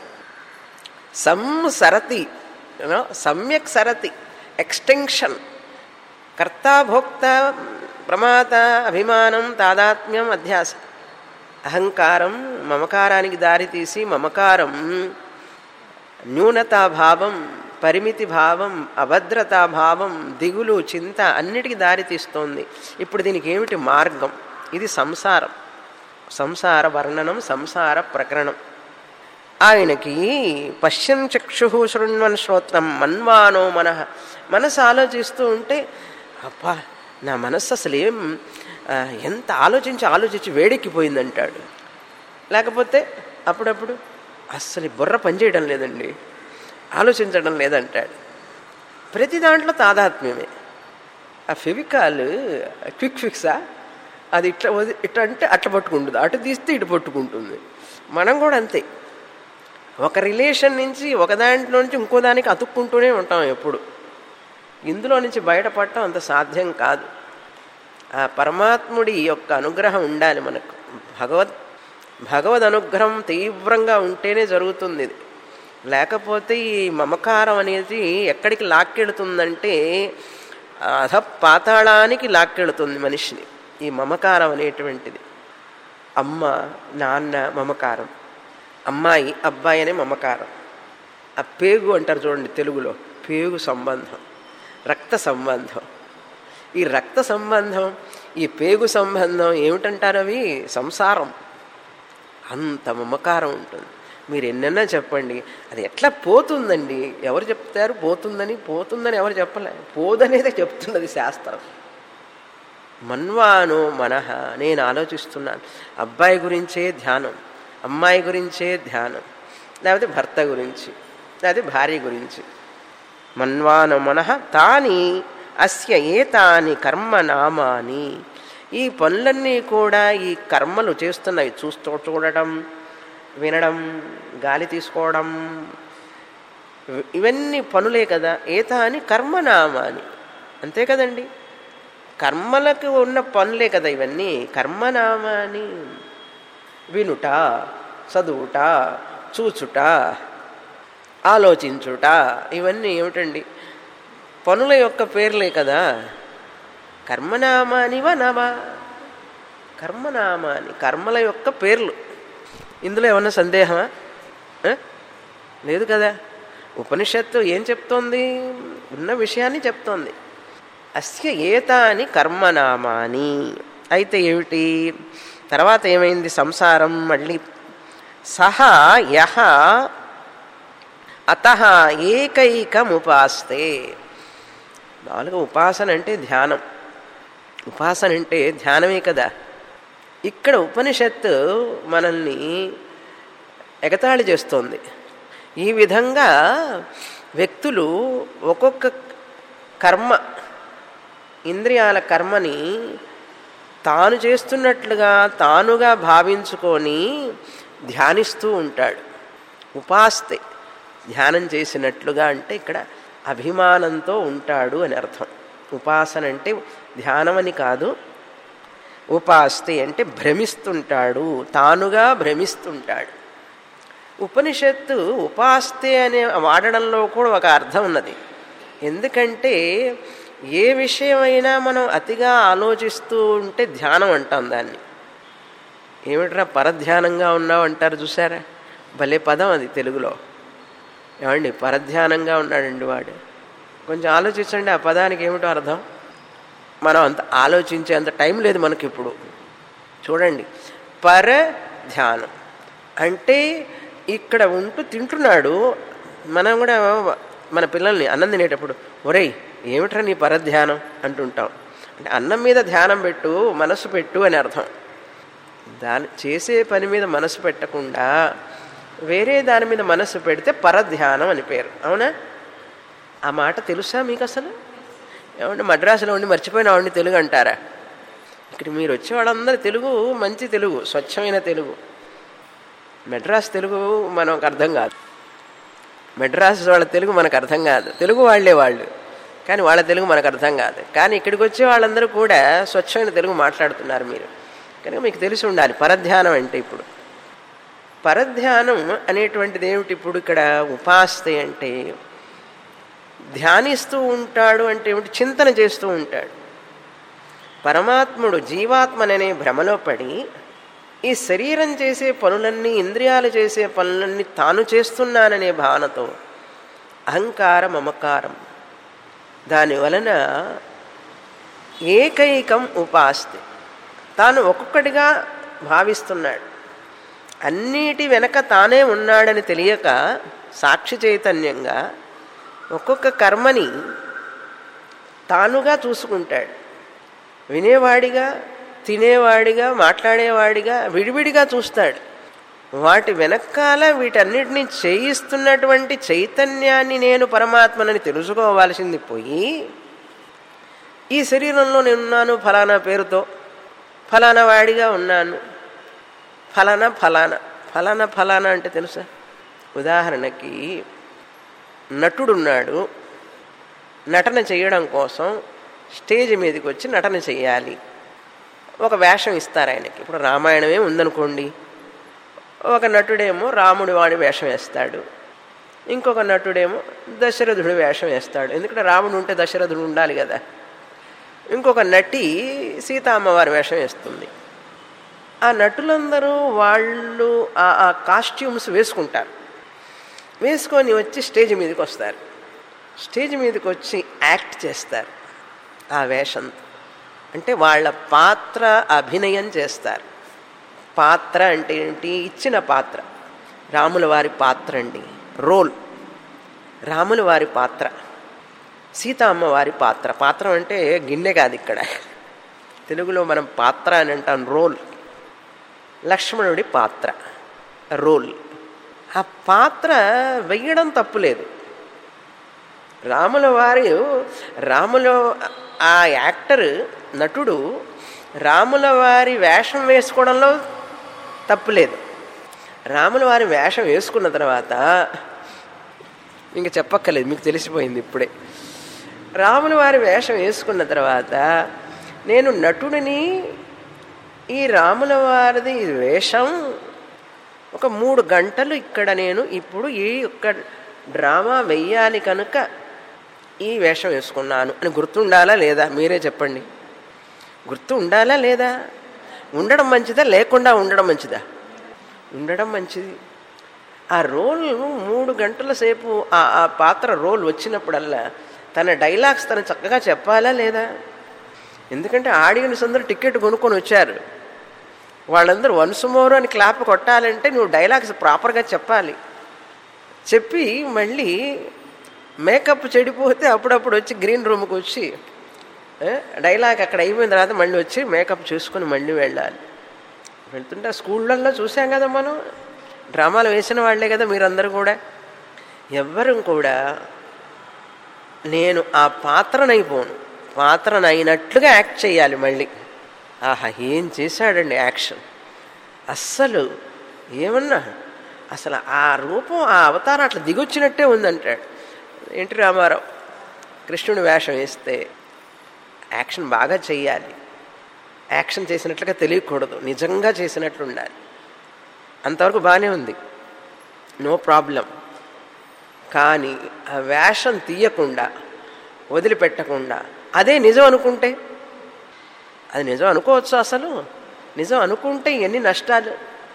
సంసరతి యూనో సమ్యక్ సరతి ఎక్స్టెన్షన్ కర్త భోక్త ప్రమాత అభిమానం తాదాత్మ్యం అధ్యాస అహంకారం మమకారానికి దారితీసి మమకారం న్యూనతాభావం పరిమితి భావం అభద్రతాభావం దిగులు చింత అన్నిటికీ దారితీస్తోంది ఇప్పుడు దీనికి ఏమిటి మార్గం ఇది సంసారం సంసార వర్ణనం సంసార ప్రకరణం ఆయనకి పశ్యన్ చక్షు శృణ్వన్ శ్రోత్రం మన్వానో మనః మనసు ఆలోచిస్తూ ఉంటే అబ్బా నా మనస్సు అసలు ఏం ఆ, ఎంత ఆలోచించి ఆలోచించి వేడెక్కిపోయిందంటాడు లేకపోతే అప్పుడప్పుడు అస్సలు ఈ బుర్ర పనిచేయడం లేదండి ఆలోచించడం లేదంటాడు ప్రతి దాంట్లో తాదాత్మ్యమే ఆ ఫెవికాల్ క్విక్ ఫిక్సా అది ఇట్లా వది ఇట్లా అంటే అట్లా పట్టుకుంటుంది అటు తీస్తే ఇటు పట్టుకుంటుంది మనం కూడా అంతే ఒక రిలేషన్ నుంచి ఒక దాంట్లో నుంచి ఇంకో దానికి అతుక్కుంటూనే ఉంటాం ఎప్పుడు ఇందులో నుంచి బయటపడటం అంత సాధ్యం కాదు ఆ పరమాత్ముడి యొక్క అనుగ్రహం ఉండాలి మనకు భగవద్ భగవద్ అనుగ్రహం తీవ్రంగా ఉంటేనే జరుగుతుంది ఇది లేకపోతే ఈ మమకారం అనేది ఎక్కడికి లాక్కెడుతుందంటే అధ పాతాళానికి లాక్కెడుతుంది మనిషిని ఈ మమకారం అనేటువంటిది అమ్మ నాన్న మమకారం అమ్మాయి అబ్బాయి అనే మమకారం ఆ పేగు అంటారు చూడండి తెలుగులో పేగు సంబంధం రక్త సంబంధం ఈ రక్త సంబంధం ఈ పేగు సంబంధం ఏమిటంటారు అవి సంసారం అంత మమకారం ఉంటుంది మీరు ఎన్నెన్నా చెప్పండి అది ఎట్లా పోతుందండి ఎవరు చెప్తారు పోతుందని పోతుందని ఎవరు చెప్పలే పోదనేదే చెప్తున్నది శాస్త్రం మన్వాను మనహ నేను ఆలోచిస్తున్నాను అబ్బాయి గురించే ధ్యానం అమ్మాయి గురించే ధ్యానం లేకపోతే భర్త గురించి లేకపోతే భార్య గురించి మన్వాను మనః తాని అస్య ఏతాని కర్మనామాని ఈ పనులన్నీ కూడా ఈ కర్మలు చేస్తున్నాయి చూస్తూ చూడటం వినడం గాలి తీసుకోవడం ఇవ- ఇవన్నీ పనులే కదా ఏతాని కర్మనామాని అంతే కదండి కర్మలకు ఉన్న పనులే కదా ఇవన్నీ కర్మనామాని వినుట చదువుట చూచుట ఆలోచించుట ఇవన్నీ ఏమిటండి పనుల యొక్క పేర్లే కదా కర్మనామానివా నవా కర్మనామాని కర్మల యొక్క పేర్లు ఇందులో ఏమన్నా సందేహమా ఆ? లేదు కదా ఉపనిషత్తు ఏం చెప్తోంది ఉన్న విషయాన్ని చెప్తోంది అస్య ఏతాని కర్మనామాని అయితే ఏమిటి తర్వాత ఏమైంది సంసారం మళ్ళీ సహా యహ అత ఏకైకముపాస్తే మామూలుగా ఉపాసన అంటే ధ్యానం ఉపాసన అంటే ధ్యానమే కదా ఇక్కడ ఉపనిషత్తు మనల్ని ఎగతాళి చేస్తోంది ఈ విధంగా వ్యక్తులు ఒక్కొక్క కర్మ ఇంద్రియాల కర్మని తాను చేస్తున్నట్లుగా తానుగా భావించుకొని ధ్యానిస్తూ ఉంటాడు ఉపాస్తే ధ్యానం చేసినట్లుగా అంటే ఇక్కడ అభిమానంతో ఉంటాడు అని అర్థం ఉపాసన అంటే ధ్యానం అని కాదు ఉపాస్తే అంటే భ్రమిస్తుంటాడు తానుగా భ్రమిస్తుంటాడు ఉపనిషత్తు ఉపాస్తే అనే వాడడంలో కూడా ఒక అర్థం ఉన్నది ఎందుకంటే ఏ విషయమైనా మనం అతిగా ఆలోచిస్తూ ఉంటే ధ్యానం అంటాం దాన్ని ఏమిట్రా పరధ్యానంగా ఉన్నావు అంటారు చూసారా భలే పదం అది తెలుగులో ఏమండి పరధ్యానంగా ఉన్నాడండి వాడు కొంచెం ఆలోచించండి ఆ పదానికి ఏమిటో అర్థం మనం అంత ఆలోచించే అంత టైం లేదు మనకి ఇప్పుడు చూడండి పర ధ్యానం అంటే ఇక్కడ ఉంటూ తింటున్నాడు మనం కూడా మన పిల్లల్ని అన్నం తినేటప్పుడు ఒరేయ్ ఏమిట్రా నీ పరధ్యానం అంటుంటాం అంటే అన్నం మీద ధ్యానం పెట్టు మనసు పెట్టు అని అర్థం దాని చేసే పని మీద మనసు పెట్టకుండా వేరే దాని మీద మనసు పెడితే పరధ్యానం అని పేరు అవునా ఆ మాట తెలుసా మీకు అసలు ఏమంటే మద్రాసులో ఉండి మర్చిపోయిన వాడిని తెలుగు అంటారా ఇక్కడ మీరు వచ్చే వాళ్ళందరూ తెలుగు మంచి తెలుగు స్వచ్ఛమైన తెలుగు మెడ్రాస్ తెలుగు మనకు అర్థం కాదు మెడ్రాస్ వాళ్ళ తెలుగు మనకు అర్థం కాదు తెలుగు వాళ్ళే వాళ్ళు కానీ వాళ్ళ తెలుగు మనకు అర్థం కాదు కానీ ఇక్కడికి వచ్చే వాళ్ళందరూ కూడా స్వచ్ఛమైన తెలుగు మాట్లాడుతున్నారు మీరు కనుక మీకు తెలిసి ఉండాలి పరధ్యానం అంటే ఇప్పుడు పరధ్యానం అనేటువంటిది ఏమిటి ఇప్పుడు ఇక్కడ ఉపాస్తే అంటే ధ్యానిస్తూ ఉంటాడు అంటే ఏమిటి చింతన చేస్తూ ఉంటాడు పరమాత్ముడు జీవాత్మననే భ్రమలో పడి ఈ శరీరం చేసే పనులన్నీ ఇంద్రియాలు చేసే పనులన్నీ తాను చేస్తున్నాననే భావనతో అహంకారం మమకారం దాని వలన ఏకైకం ఉపాస్తి తాను ఒక్కొక్కటిగా భావిస్తున్నాడు అన్నిటి వెనక తానే ఉన్నాడని తెలియక సాక్షి చైతన్యంగా ఒక్కొక్క కర్మని తానుగా చూసుకుంటాడు వినేవాడిగా తినేవాడిగా మాట్లాడేవాడిగా విడివిడిగా చూస్తాడు వాటి వెనకాల వీటన్నిటిని చేయిస్తున్నటువంటి చైతన్యాన్ని నేను పరమాత్మనని తెలుసుకోవాల్సింది పోయి ఈ శరీరంలో నేనున్నాను ఫలానా పేరుతో ఫలానా వాడిగా ఉన్నాను ఫలానా ఫలానా ఫలానా ఫలానా అంటే తెలుసా ఉదాహరణకి నటుడున్నాడు నటన చేయడం కోసం స్టేజ్ మీదకి వచ్చి నటన చేయాలి ఒక వేషం ఇస్తారు ఆయనకి ఇప్పుడు రామాయణమే ఉందనుకోండి ఒక నటుడేమో రాముడి వాడి వేషం వేస్తాడు ఇంకొక నటుడేమో దశరథుడి వేషం వేస్తాడు ఎందుకంటే రాముడు ఉంటే దశరథుడు ఉండాలి కదా ఇంకొక నటి సీతామ్మవారి వేషం వేస్తుంది ఆ నటులందరూ వాళ్ళు ఆ కాస్ట్యూమ్స్ వేసుకుంటారు వేసుకొని వచ్చి స్టేజ్ మీదకి వస్తారు స్టేజ్ మీదకి వచ్చి యాక్ట్ చేస్తారు ఆ వేషంతో అంటే వాళ్ళ పాత్ర అభినయం చేస్తారు పాత్ర అంటే ఏంటి ఇచ్చిన పాత్ర రాముల వారి పాత్ర అండి రోల్ రాముల వారి పాత్ర సీతామ్మ వారి పాత్ర పాత్ర అంటే గిన్నె కాదు ఇక్కడ తెలుగులో మనం పాత్ర అని అంటాం రోల్ లక్ష్మణుడి పాత్ర రోల్ ఆ పాత్ర వెయ్యడం తప్పులేదు రాముల వారి రాముల ఆ యాక్టర్ నటుడు రాముల వారి వేషం వేసుకోవడంలో తప్పులేదు రాముల వారి వేషం వేసుకున్న తర్వాత ఇంక చెప్పక్కర్లేదు మీకు తెలిసిపోయింది ఇప్పుడే రాముల వారి వేషం వేసుకున్న తర్వాత నేను నటుడిని ఈ రాముల వారిది వేషం ఒక మూడు గంటలు ఇక్కడ నేను ఇప్పుడు ఈ యొక్క డ్రామా వెయ్యాలి కనుక ఈ వేషం వేసుకున్నాను అని గుర్తుండాలా లేదా మీరే చెప్పండి గుర్తు ఉండాలా లేదా ఉండడం మంచిదా లేకుండా ఉండడం మంచిదా ఉండడం మంచిది ఆ రోల్ మూడు గంటల సేపు ఆ ఆ పాత్ర రోల్ వచ్చినప్పుడల్లా తన డైలాగ్స్ తను చక్కగా చెప్పాలా లేదా ఎందుకంటే ఆడియన్స్ అందరూ టికెట్ కొనుక్కొని వచ్చారు వాళ్ళందరూ వన్స్ మోర్ అని క్లాప్ కొట్టాలంటే నువ్వు డైలాగ్స్ ప్రాపర్గా చెప్పాలి చెప్పి మళ్ళీ మేకప్ చెడిపోతే అప్పుడప్పుడు వచ్చి గ్రీన్ రూమ్కి వచ్చి డైలాగ్ అక్కడ అయిపోయిన తర్వాత మళ్ళీ వచ్చి మేకప్ చూసుకొని మళ్ళీ వెళ్ళాలి వెళ్తుంటే స్కూళ్ళల్లో చూసాం కదా మనం డ్రామాలు వేసిన వాళ్లే కదా మీరందరూ కూడా ఎవ్వరు కూడా నేను ఆ పాత్రనైపోను పాత్రనైనట్లుగా యాక్ట్ చేయాలి మళ్ళీ ఆహా ఏం చేశాడండి యాక్షన్ అస్సలు ఏమన్నా అసలు ఆ రూపం ఆ అవతారం అట్లా దిగొచ్చినట్టే ఉందంటాడు ఎన్టీ రామారావు కృష్ణుని వేషం వేస్తే యాక్షన్ బాగా చెయ్యాలి యాక్షన్ చేసినట్లుగా తెలియకూడదు నిజంగా చేసినట్లు ఉండాలి అంతవరకు బాగానే ఉంది నో ప్రాబ్లం కానీ ఆ వేషం తీయకుండా వదిలిపెట్టకుండా అదే నిజం అనుకుంటే అది నిజం అనుకోవచ్చు అసలు నిజం అనుకుంటే ఎన్ని నష్టాలు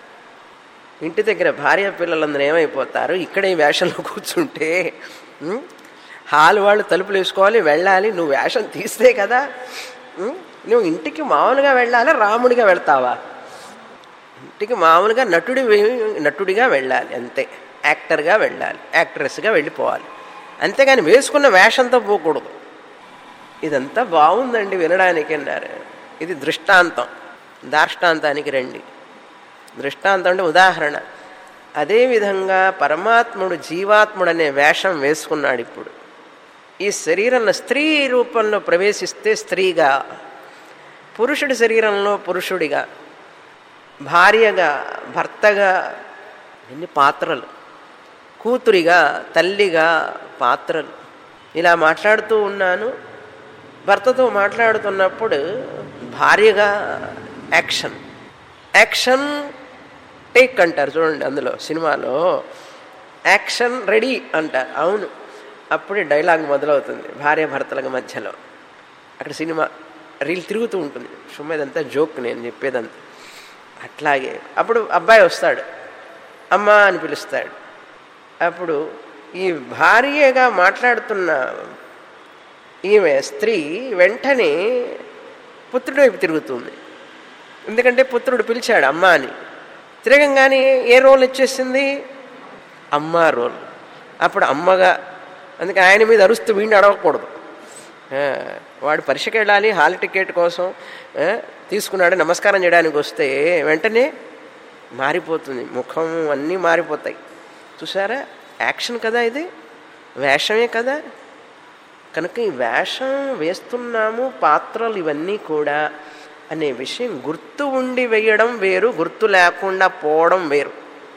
ఇంటి దగ్గర భార్య పిల్లలందరూ ఏమైపోతారు ఇక్కడే ఈ వేషంలో కూర్చుంటే ఉం? హాల్ వాళ్ళు తలుపులు వేసుకోవాలి వెళ్ళాలి నువ్వు వేషం తీస్తే కదా ఉం? నువ్వు ఇంటికి మామూలుగా వెళ్ళాలి రాముడిగా వెళ్తావా ఇంటికి మామూలుగా నటుడి నటుడిగా వెళ్ళాలి అంతే యాక్టర్గా వెళ్ళాలి యాక్ట్రెస్గా వెళ్ళిపోవాలి అంతేగాని వేసుకున్న వేషంతో పోకూడదు ఇదంతా బాగుందండి వినడానికి అన్నారు ఇది దృష్టాంతం దార్ష్టాంతానికి రండి దృష్టాంతం అంటే ఉదాహరణ అదేవిధంగా పరమాత్ముడు జీవాత్ముడు అనే వేషం వేసుకున్నాడు ఇప్పుడు ఈ శరీరంలో స్త్రీ రూపంలో ప్రవేశిస్తే స్త్రీగా పురుషుడి శరీరంలో పురుషుడిగా భార్యగా భర్తగా ఎన్ని పాత్రలు కూతురిగా తల్లిగా పాత్రలు ఇలా మాట్లాడుతూ ఉన్నాను భర్తతో మాట్లాడుతున్నప్పుడు భార్యగా యాక్షన్ యాక్షన్ టేక్ అంటారు చూడండి అందులో సినిమాలో యాక్షన్ రెడీ అంటారు అవును అప్పుడే డైలాగ్ మొదలవుతుంది భార్య భర్తల మధ్యలో అక్కడ సినిమా రీల్ తిరుగుతూ ఉంటుంది సుమ్మేదంతా జోక్ నేను చెప్పేదంతా అట్లాగే అప్పుడు అబ్బాయి వస్తాడు అమ్మ అని పిలుస్తాడు అప్పుడు ఈ భార్యగా మాట్లాడుతున్న ఈమె స్త్రీ వెంటనే పుత్రుడి వైపు తిరుగుతుంది ఎందుకంటే పుత్రుడు పిలిచాడు అమ్మ అని తిరగంగానే ఏ రోల్ వచ్చేసింది అమ్మ రోల్ అప్పుడు అమ్మగా అందుకే ఆయన మీద అరుస్తూ వీడిని అడగకూడదు ఆ, వాడు పరీక్షకి వెళ్ళాలి హాల్ టికెట్ కోసం ఆ, తీసుకున్నాడు నమస్కారం చేయడానికి వస్తే వెంటనే మారిపోతుంది ముఖం అన్నీ మారిపోతాయి చూసారా యాక్షన్ కదా ఇది వేషమే కదా కనుక ఈ వేషం వేస్తున్నాము పాత్రలు ఇవన్నీ కూడా అనే విషయం గుర్తు ఉండి వేయడం వేరు గుర్తు లేకుండా పోవడం వేరు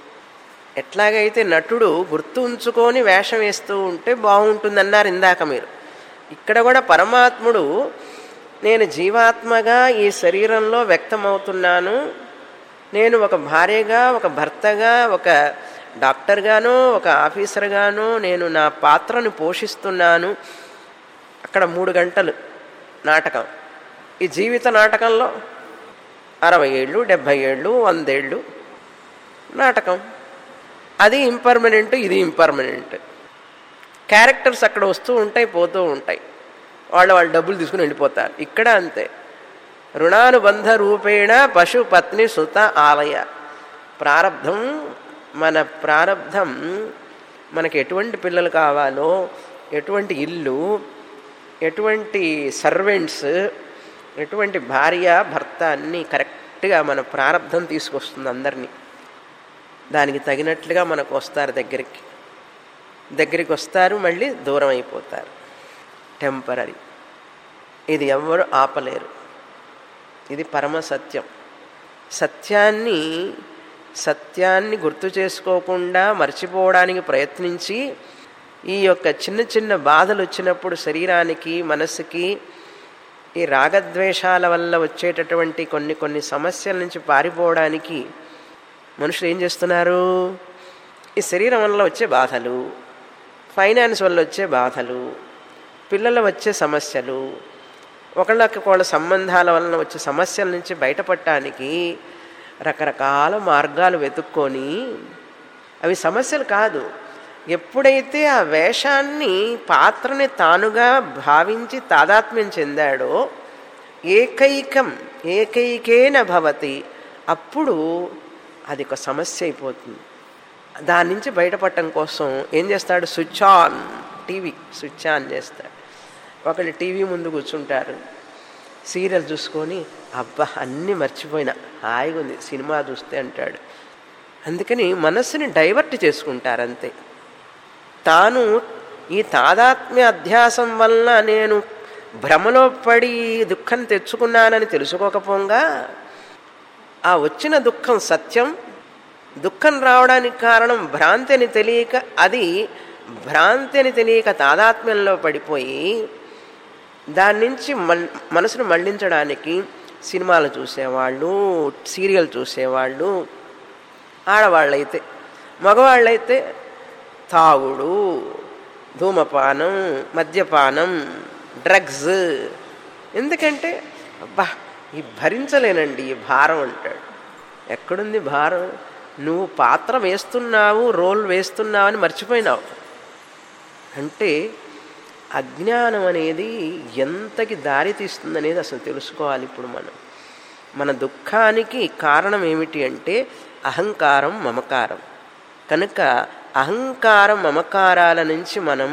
ఎట్లాగైతే నటుడు గుర్తు ఉంచుకొని వేషం వేస్తూ ఉంటే బాగుంటుందన్నారు ఇందాక మీరు ఇక్కడ కూడా పరమాత్ముడు నేను జీవాత్మగా ఈ శరీరంలో వ్యక్తమవుతున్నాను నేను ఒక భార్యగా ఒక భర్తగా ఒక డాక్టర్గానో ఒక ఆఫీసర్గానో నేను నా పాత్రను పోషిస్తున్నాను అక్కడ మూడు గంటలు నాటకం ఈ జీవిత నాటకంలో అరవై ఏళ్ళు డెబ్భై ఏళ్ళు వందేళ్ళు నాటకం అది ఇంపర్మనెంట్ ఇది ఇంపర్మనెంట్ క్యారెక్టర్స్ అక్కడ వస్తూ ఉంటాయి పోతూ ఉంటాయి వాళ్ళు వాళ్ళు డబ్బులు తీసుకుని వెళ్ళిపోతారు ఇక్కడ అంతే రుణానుబంధ రూపేణ పశు పత్ని సుత ఆలయ ప్రారంధం మన ప్రారంధం మనకి ఎటువంటి పిల్లలు కావాలో ఎటువంటి ఇల్లు ఎటువంటి సర్వెంట్స్ ఎటువంటి భార్య భర్త అన్నీ కరెక్ట్గా మన ప్రారంధం తీసుకొస్తుంది అందరినీ దానికి తగినట్లుగా మనకు వస్తారు దగ్గరికి దగ్గరికి వస్తారు మళ్ళీ దూరం అయిపోతారు టెంపరీ ఇది ఎవ్వరు ఆపలేరు ఇది పరమ సత్యం సత్యాన్ని సత్యాన్ని గుర్తు చేసుకోకుండా మర్చిపోవడానికి ప్రయత్నించి ఈ యొక్క చిన్న చిన్న బాధలు వచ్చినప్పుడు శరీరానికి మనసుకి ఈ రాగద్వేషాల వల్ల వచ్చేటటువంటి కొన్ని కొన్ని సమస్యల నుంచి పారిపోవడానికి మనుషులు ఏం చేస్తున్నారు ఈ శరీరం వల్ల వచ్చే బాధలు ఫైనాన్స్ వల్ల వచ్చే బాధలు పిల్లల వచ్చే సమస్యలు ఒకళ్ళకి వాళ్ళ సంబంధాల వలన వచ్చే సమస్యల నుంచి బయటపడటానికి రకరకాల మార్గాలు వెతుక్కొని అవి సమస్యలు కాదు ఎప్పుడైతే ఆ వేషాన్ని పాత్రని తానుగా భావించి తాదాత్మ్యం చెందాడో ఏకైకం ఏకైకేన భవతి అప్పుడు అది ఒక సమస్య అయిపోతుంది దాని నుంచి బయటపడటం కోసం ఏం చేస్తాడు switch on TV switch on చేస్తాడు ఒకళ్ళు టీవీ ముందు కూర్చుంటారు సీరియల్ చూసుకొని అబ్బా అన్నీ మర్చిపోయినా హాయిగా ఉంది సినిమా చూస్తే అంటాడు అందుకని మనస్సుని డైవర్ట్ చేసుకుంటారు అంతే తాను ఈ తాదాత్మ్య అధ్యాసం వలన నేను భ్రమలో పడి దుఃఖం తెచ్చుకున్నానని తెలుసుకోకపోగా ఆ వచ్చిన దుఃఖం సత్యం దుఃఖం రావడానికి కారణం భ్రాంతి అని తెలియక అది భ్రాంతి అని తెలియక తాదాత్మ్యంలో పడిపోయి దాని నుంచి మల్ మనసును మళ్లించడానికి సినిమాలు చూసేవాళ్ళు సీరియల్ చూసేవాళ్ళు ఆడవాళ్ళైతే మగవాళ్ళైతే తాగుడు ధూమపానం మద్యపానం డ్రగ్స్ ఎందుకంటే అబ్బా ఈ భరించలేనండి ఈ భారం అంటాడు ఎక్కడుంది భారం నువ్వు పాత్ర వేస్తున్నావు రోల్ వేస్తున్నావు అని మర్చిపోయినావు అంటే అజ్ఞానం అనేది ఎంతకి దారి తీస్తుందనేది అసలు తెలుసుకోవాలి ఇప్పుడు మనం మన దుఃఖానికి కారణం ఏమిటి అంటే అహంకారం మమకారం కనుక అహంకారం మమకారాల నుంచి మనం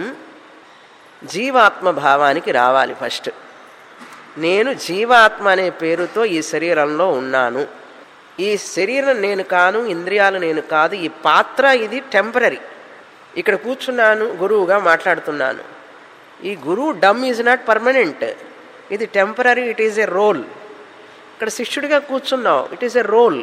జీవాత్మ భావానికి రావాలి ఫస్ట్ నేను జీవాత్మ అనే పేరుతో ఈ శరీరంలో ఉన్నాను ఈ శరీరం నేను కాను ఇంద్రియాలు నేను కాదు ఈ పాత్ర ఇది టెంపరీ ఇక్కడ కూర్చున్నాను గురువుగా మాట్లాడుతున్నాను ఈ గురువు డమ్ ఈజ్ నాట్ పర్మనెంట్ ఇది temporary it is a role ఇక్కడ శిష్యుడిగా కూర్చున్నావు ఇట్ ఈస్ ఎ రోల్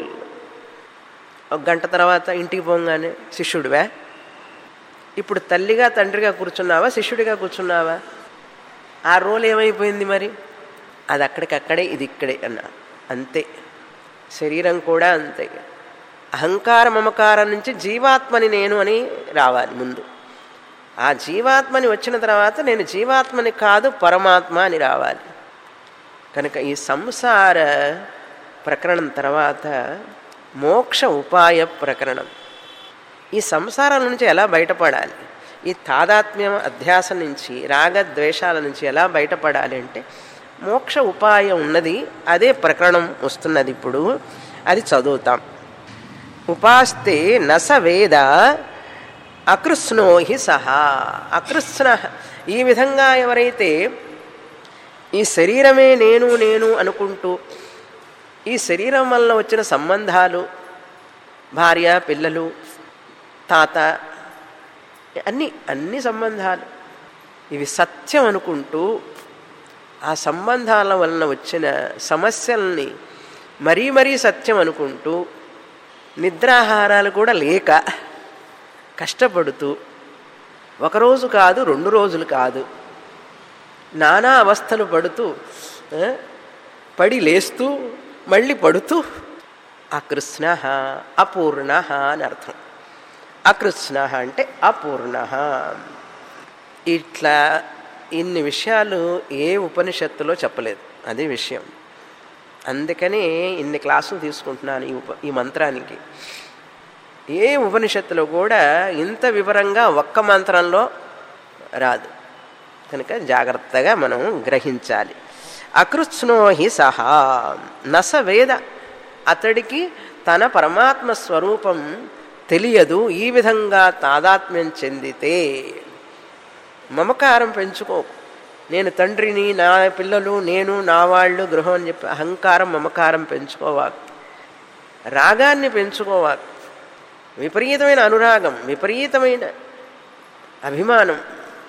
ఒక గంట తర్వాత ఇంటికి పోగానే శిష్యుడివా ఇప్పుడు తల్లిగా తండ్రిగా కూర్చున్నావా శిష్యుడిగా కూర్చున్నావా ఆ రోల్ ఏమైపోయింది మరి అది అక్కడికక్కడే ఇది ఇక్కడే అన్న అంతే శరీరం కూడా అంతే అహంకార మమకారం నుంచి జీవాత్మని నేను అని రావాలి ముందు ఆ జీవాత్మని వచ్చిన తర్వాత నేను జీవాత్మని కాదు పరమాత్మ అని రావాలి కనుక ఈ సంసార ప్రకరణం తర్వాత మోక్ష ఉపాయ ప్రకరణం ఈ సంసారాల నుంచి ఎలా బయటపడాలి ఈ తాదాత్మ్యం అధ్యాసం నుంచి రాగద్వేషాల నుంచి ఎలా బయటపడాలి అంటే మోక్ష ఉపాయం ఉన్నది అదే ప్రకరణం వస్తున్నది ఇప్పుడు అది చదువుతాం ఉపాస్తే నస వేద అకృష్ణోహి సహా అకృష్ణ ఈ విధంగా ఎవరైతే ఈ శరీరమే నేను నేను అనుకుంటూ ఈ శరీరం వలన వచ్చిన సంబంధాలు భార్య పిల్లలు తాత అన్ని అన్ని సంబంధాలు ఇవి సత్యం అనుకుంటూ ఆ సంబంధాల వలన వచ్చిన సమస్యల్ని మరీ మరీ సత్యం అనుకుంటూ నిద్రాహారాలు కూడా లేక కష్టపడుతూ ఒకరోజు కాదు రెండు రోజులు కాదు నానా అవస్థలు పడుతూ ఆ, పడి లేస్తూ మళ్ళీ పడుతూ అకృష్ణ అపూర్ణ అని అర్థం అకృష్ణ అంటే అపూర్ణ ఇట్లా ఇన్ని విషయాలు ఏ ఉపనిషత్తులో చెప్పలేదు అదే విషయం అందుకని ఇన్ని క్లాసులు తీసుకుంటున్నాను ఈ ఉప ఈ మంత్రానికి ఏ ఉపనిషత్తులో కూడా ఇంత వివరంగా ఒక్క మంత్రంలో రాదు కనుక జాగ్రత్తగా మనం గ్రహించాలి అకృత్స్నో హి సహా నస వేద అతడికి తన పరమాత్మ స్వరూపం తెలియదు ఈ విధంగా తాదాత్మ్యం చెందితే మమకారం పెంచుకోకు నేను తండ్రిని నా పిల్లలు నేను నా వాళ్ళు గృహం అని చెప్పి అహంకారం మమకారం పెంచుకోవాకు రాగాన్ని పెంచుకోవాకు విపరీతమైన అనురాగం విపరీతమైన అభిమానం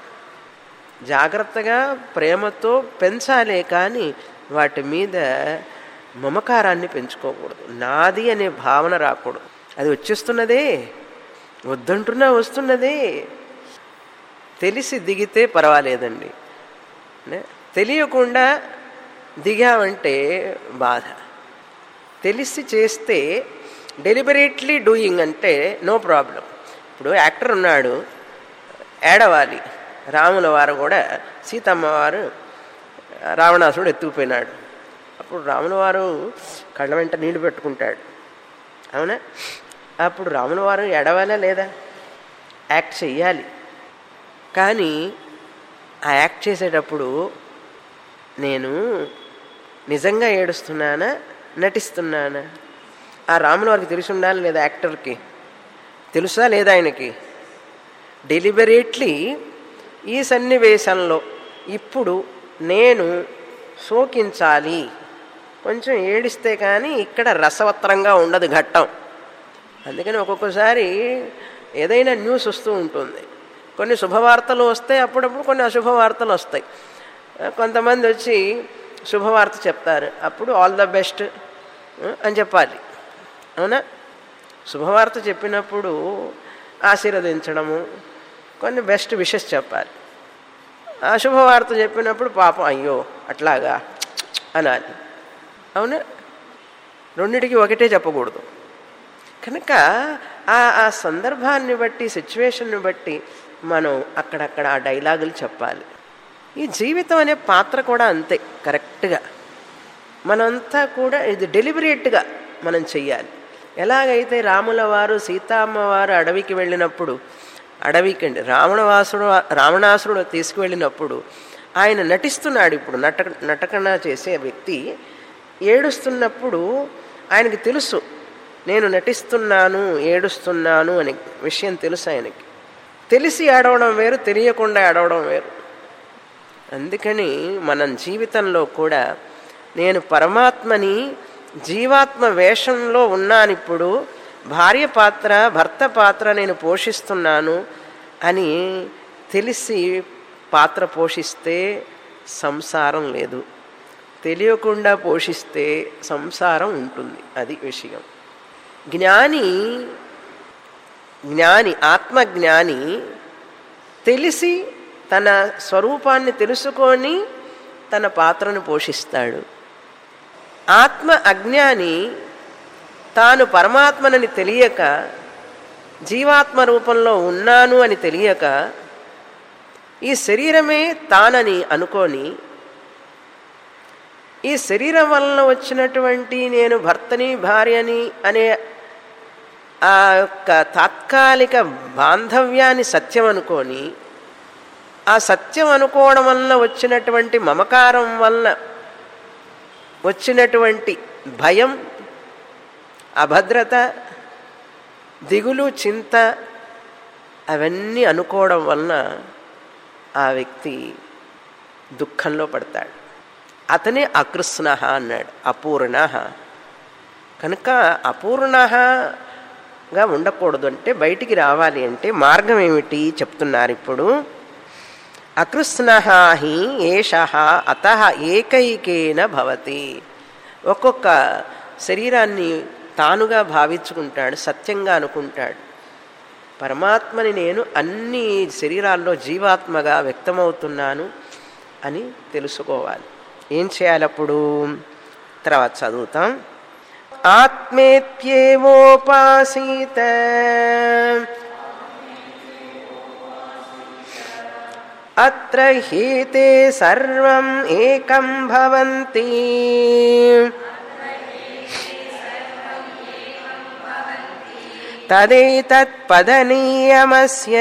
జాగ్రత్తగా ప్రేమతో పెంచాలే కానీ వాటి మీద మమకారాన్ని పెంచుకోకూడదు నాది అనే భావన రాకూడదు అది వచ్చేస్తున్నదే వద్దంటున్నా వస్తున్నదే తెలిసి దిగితే పర్వాలేదండి నే? తెలియకుండా దిగామంటే బాధ తెలిసి చేస్తే డెలిబరేట్లీ డూయింగ్ అంటే నో ప్రాబ్లం ఇప్పుడు యాక్టర్ ఉన్నాడు ఏడవాలి రాముల వారు కూడా సీతమ్మ వారు రావణాసుడు ఎత్తుకుపోయినాడు అప్పుడు రాముల వారు కళ్ళ వెంట నీళ్లు పెట్టుకుంటాడు అవునా అప్పుడు రాముల వారు ఎడవాలా లేదా యాక్ట్ చెయ్యాలి కానీ ఆ యాక్ట్ చేసేటప్పుడు నేను నిజంగా ఏడుస్తున్నానా నటిస్తున్నానా ఆ రాముల వారికి తెలిసి ఉండాలి లేదా యాక్టర్కి తెలుసా లేదా ఆయనకి డెలిబరేట్లీ ఈ సన్నివేశంలో ఇప్పుడు నేను శోకించాలి కొంచెం ఏడిస్తే కానీ ఇక్కడ రసవత్తరంగా ఉండదు ఘట్టం అందుకని ఒక్కొక్కసారి ఏదైనా న్యూస్ వస్తూ ఉంటుంది కొన్ని శుభవార్తలు వస్తాయి అప్పుడప్పుడు కొన్ని అశుభవార్తలు వస్తాయి కొంతమంది వచ్చి శుభవార్త చెప్తారు అప్పుడు ఆల్ ద బెస్ట్ అని చెప్పాలి అవునా శుభవార్త చెప్పినప్పుడు ఆశీర్వదించడము కొన్ని బెస్ట్ విషెస్ చెప్పాలి ఆ శుభవార్త చెప్పినప్పుడు పాపం అయ్యో అట్లాగా అనాలి అవునా రెండిటికి ఒకటే చెప్పకూడదు కనుక ఆ ఆ సందర్భాన్ని బట్టి సిచ్యువేషన్ని బట్టి మనం అక్కడక్కడ ఆ డైలాగులు చెప్పాలి ఈ జీవితం అనే పాత్ర కూడా అంతే కరెక్ట్గా మనంతా కూడా ఇది డెలిబరేట్గా మనం చెయ్యాలి ఎలాగైతే రాముల వారు సీతమ్మ వారు అడవికి వెళ్ళినప్పుడు అడవికి అండి రావణవాసుడు రావణాసురుడు తీసుకువెళ్ళినప్పుడు ఆయన నటిస్తున్నాడు ఇప్పుడు నట నటకన చేసే వ్యక్తి ఏడుస్తున్నప్పుడు ఆయనకి తెలుసు నేను నటిస్తున్నాను ఏడుస్తున్నాను అనే విషయం తెలుసు ఆయనకి తెలిసి ఏడవడం వేరు తెలియకుండా ఏడవడం వేరు అందుకని మనం జీవితంలో కూడా నేను పరమాత్మని జీవాత్మ వేషంలో ఉన్నానిప్పుడు భార్య పాత్ర భర్త పాత్ర నేను పోషిస్తున్నాను అని తెలిసి పాత్ర పోషిస్తే సంసారం లేదు తెలియకుండా పోషిస్తే సంసారం ఉంటుంది అది విషయం జ్ఞాని జ్ఞాని ఆత్మజ్ఞాని తెలిసి తన స్వరూపాన్ని తెలుసుకొని తన పాత్రను పోషిస్తాడు ఆత్మ అజ్ఞాని తాను పరమాత్మనని తెలియక జీవాత్మ రూపంలో ఉన్నాను అని తెలియక ఈ శరీరమే తానని అనుకొని ఈ శరీరం వలన వచ్చినటువంటి నేను భర్తని భార్యని అనే ఆ యొక్క తాత్కాలిక బాంధవ్యాన్ని సత్యం అనుకొని ఆ సత్యం అనుకోవడం వలన వచ్చినటువంటి మమకారం వలన వచ్చినటువంటి భయం అభద్రత దిగులు చింత అవన్నీ అనుకోవడం వలన ఆ వ్యక్తి దుఃఖంలో పడతాడు అతనే అకృష్ణ అన్నాడు అపూర్ణ కనుక అపూర్ణగా ఉండకూడదు అంటే బయటికి రావాలి అంటే మార్గం ఏమిటి చెప్తున్నారు ఇప్పుడు అకృష్ణ హి ఏష అత ఏకైకేన భవతి ఒక్కొక్క శరీరాన్ని తానుగా భావించుకుంటాడు సత్యంగా అనుకుంటాడు పరమాత్మని నేను అన్ని శరీరాల్లో జీవాత్మగా వ్యక్తమవుతున్నాను అని తెలుసుకోవాలి ఏం చేయాలి అప్పుడు తర్వాత చదువుతాం ఆత్మేత్యేవోపాసీత అత్ర హీతే సర్వం ఏకం భవంతి తదేతత్పదనీయమస్య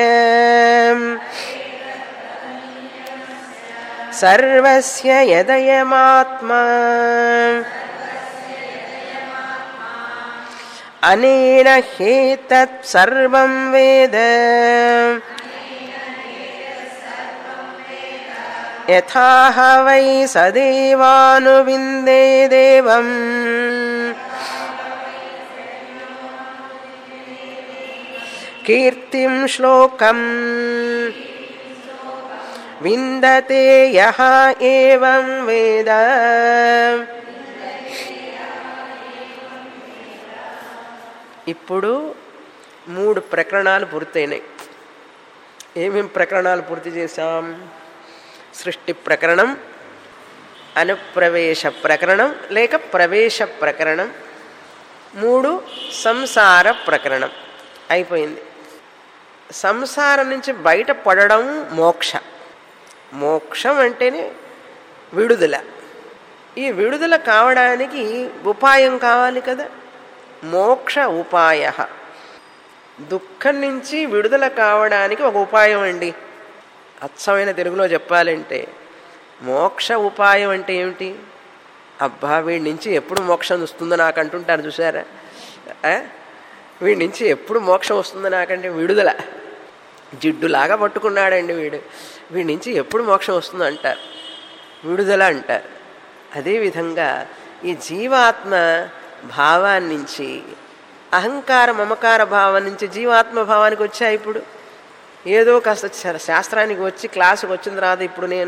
సర్వస్య యదయమాత్మా అనేన హేతత్ సర్వం వేద యథాహ వై సదేవానువిందే దేవం కీర్తిం శ్లోకం విందతే యహ ఏవం వేద ఇప్పుడు మూడు ప్రకరణాలు పూర్తయినాయి ఏమేం ప్రకరణాలు పూర్తి చేశాం సృష్టి ప్రకరణం అనుప్రవేశ ప్రకరణం లేక ప్రవేశ ప్రకరణం మూడు సంసార ప్రకరణం అయిపోయింది సంసారం నుంచి బయటపడడం మోక్ష మోక్షం అంటేనే విడుదల ఈ విడుదల కావడానికి ఉపాయం కావాలి కదా మోక్ష ఉపాయ దుఃఖం నుంచి విడుదల కావడానికి ఒక ఉపాయం అండి అచ్చమైన తెలుగులో చెప్పాలంటే మోక్ష ఉపాయం అంటే ఏమిటి అబ్బా వీడి నుంచి ఎప్పుడు మోక్షం వస్తుందో నాకు అంటుంటారు చూసారా ఆ? వీడి నుంచి ఎప్పుడు మోక్షం వస్తుందో నాకంటే విడుదల జిడ్డులాగా పట్టుకున్నాడండి వీడు వీడి నుంచి ఎప్పుడు మోక్షం వస్తుందో అంటారు విడుదల అంటారు అదేవిధంగా ఈ జీవాత్మ భావాన్ని నుంచి అహంకార మమకార భావం నుంచి జీవాత్మ భావానికి వచ్చా ఇప్పుడు ఏదో కాస్త శా- శాస్త్రానికి వచ్చి క్లాసుకు వచ్చిన తర్వాత ఇప్పుడు నేను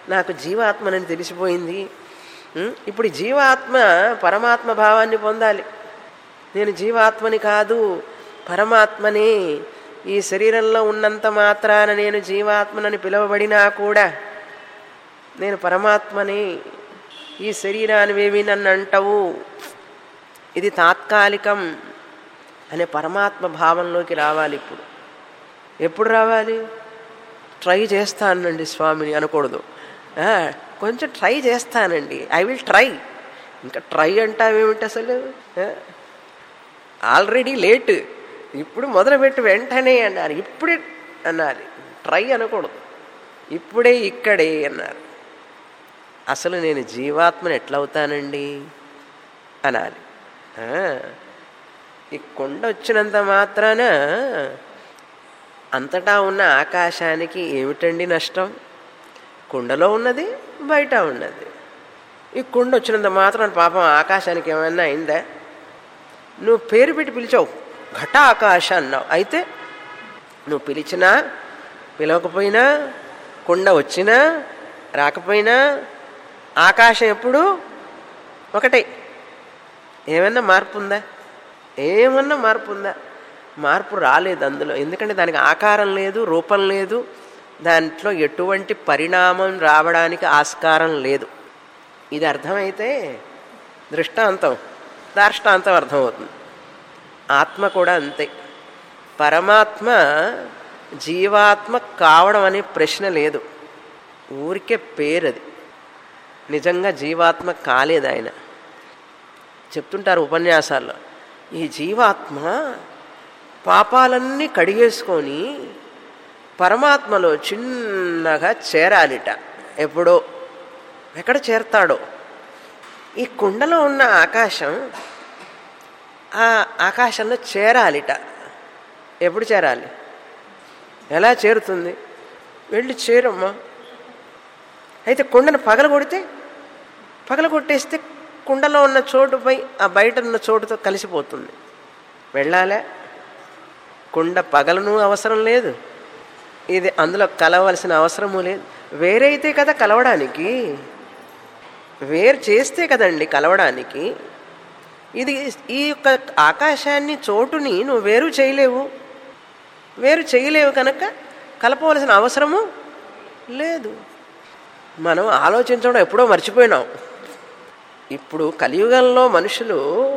నాకు జీవాత్మనని తెలిసిపోయింది ఉం? ఇప్పుడు ఈ జీవాత్మ పరమాత్మ భావాన్ని పొందాలి నేను జీవాత్మని కాదు పరమాత్మనే ఈ శరీరంలో ఉన్నంత మాత్రాన నేను జీవాత్మనని పిలువబడినా కూడా నేను పరమాత్మని ఈ శరీరానివేవి నన్ను అంటవు ఇది తాత్కాలికం అనే పరమాత్మ భావంలోకి రావాలి ఇప్పుడు ఎప్పుడు రావాలి ట్రై చేస్తానండి స్వామిని అనకూడదు ఆ, కొంచెం ట్రై చేస్తానండి ఐ విల్ ట్రై ఇంకా ట్రై అంటావేమిటి అసలు ఆ? ఆల్రెడీ లేట్ ఇప్పుడు మొదలుపెట్టి వెంటనే అన్నారు ఇప్పుడే అన్నారు ట్రై అనకూడదు ఇప్పుడే ఇక్కడే అన్నారు అసలు నేను జీవాత్మని ఎట్లా అవుతానండి అనాలి ఆ, ఈ కొండ వచ్చినంత మాత్రాన అంతటా ఉన్న ఆకాశానికి ఏమిటండి నష్టం కుండలో ఉన్నది బయట ఉన్నది ఈ కుండ వచ్చినంత మాత్రం పాపం ఆకాశానికి ఏమైనా అయిందా నువ్వు పేరు పెట్టి పిలిచావు ఘట ఆకాశ అన్నావు అయితే నువ్వు పిలిచినా పిలవకపోయినా కుండ వచ్చినా రాకపోయినా ఆకాశం ఎప్పుడు ఒకటే ఏమన్నా మార్పు ఉందా ఏమన్నా మార్పు ఉందా మార్పు రాలేదు అందులో ఎందుకంటే దానికి ఆకారం లేదు రూపం లేదు దాంట్లో ఎటువంటి పరిణామం రావడానికి ఆస్కారం లేదు ఇది అర్థమైతే దృష్టాంతం దార్ష్టాంతం అర్థమవుతుంది ఆత్మ కూడా అంతే పరమాత్మ జీవాత్మ కావడం అనే ప్రశ్న లేదు ఊరికే పేరది నిజంగా జీవాత్మ కాలేదు ఆయన చెప్తుంటారు ఉపన్యాసాల్లో ఈ జీవాత్మ పాపాలన్నీ కడిగేసుకొని పరమాత్మలో చిన్నగా చేరాలిట ఎప్పుడో ఎక్కడ చేరతాడో ఈ కుండలో ఉన్న ఆకాశం ఆ ఆకాశంలో చేరాలిట ఎప్పుడు చేరాలి ఎలా చేరుతుంది వెళ్ళి చేరమ్మా అయితే కుండను పగలగొడితే పగలగొట్టేస్తే కుండలో ఉన్న చోటుపై ఆ బయట ఉన్న చోటుతో కలిసిపోతుంది వెళ్ళాలే కుండ పగలను అవసరం లేదు ఇది అందులో కలవలసిన అవసరము లేదు వేరైతే కదా కలవడానికి వేరు చేస్తే కదండి కలవడానికి ఇది ఈ యొక్క ఆకాశాన్ని చోటుని నువ్వు వేరు చేయలేవు వేరు చేయలేవు కనుక కలపవలసిన అవసరము లేదు మనం ఆలోచించడం ఎప్పుడో మర్చిపోయినాం ఇప్పుడు కలియుగంలో మనుషులు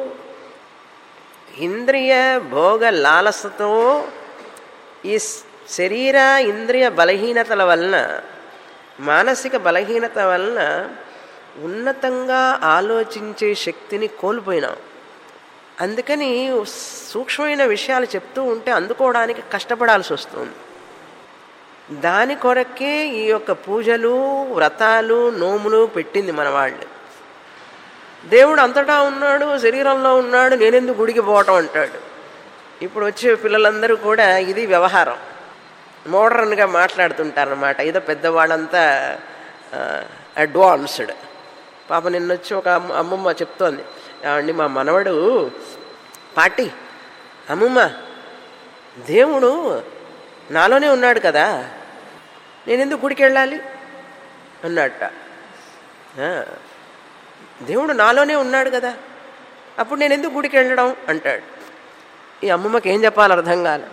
ఇంద్రియ భోగ లాలసతో ఈ శరీర ఇంద్రియ బలహీనతల వలన మానసిక బలహీనత వలన ఉన్నతంగా ఆలోచించే శక్తిని కోల్పోయినాం అందుకని సూక్ష్మమైన విషయాలు చెప్తూ ఉంటే అందుకోవడానికి కష్టపడాల్సి వస్తుంది దాని కొరకే ఈ యొక్క పూజలు వ్రతాలు నోములు పెట్టింది మన వాళ్ళు దేవుడు అంతటా ఉన్నాడు శరీరంలో ఉన్నాడు నేనెందుకు గుడికి పోవటం అంటాడు ఇప్పుడు వచ్చే పిల్లలందరూ కూడా ఇది వ్యవహారం మోడర్న్గా మాట్లాడుతుంటారనమాట ఏదో పెద్దవాళ్ళంతా అడ్వాన్స్డ్ పాప నిన్నొచ్చి ఒక అమ్మ అమ్మమ్మ చెప్తోంది ఏమండి మా మనవడు పాటి అమ్మమ్మ దేవుడు నాలోనే ఉన్నాడు కదా నేను ఎందుకు గుడికి వెళ్ళాలి అన్నట్ట ఆ, దేవుడు నాలోనే ఉన్నాడు కదా అప్పుడు నేను ఎందుకు గుడికి వెళ్ళడం అంటాడు ఈ అమ్మమ్మకి ఏం చెప్పాలి అర్థం కాలే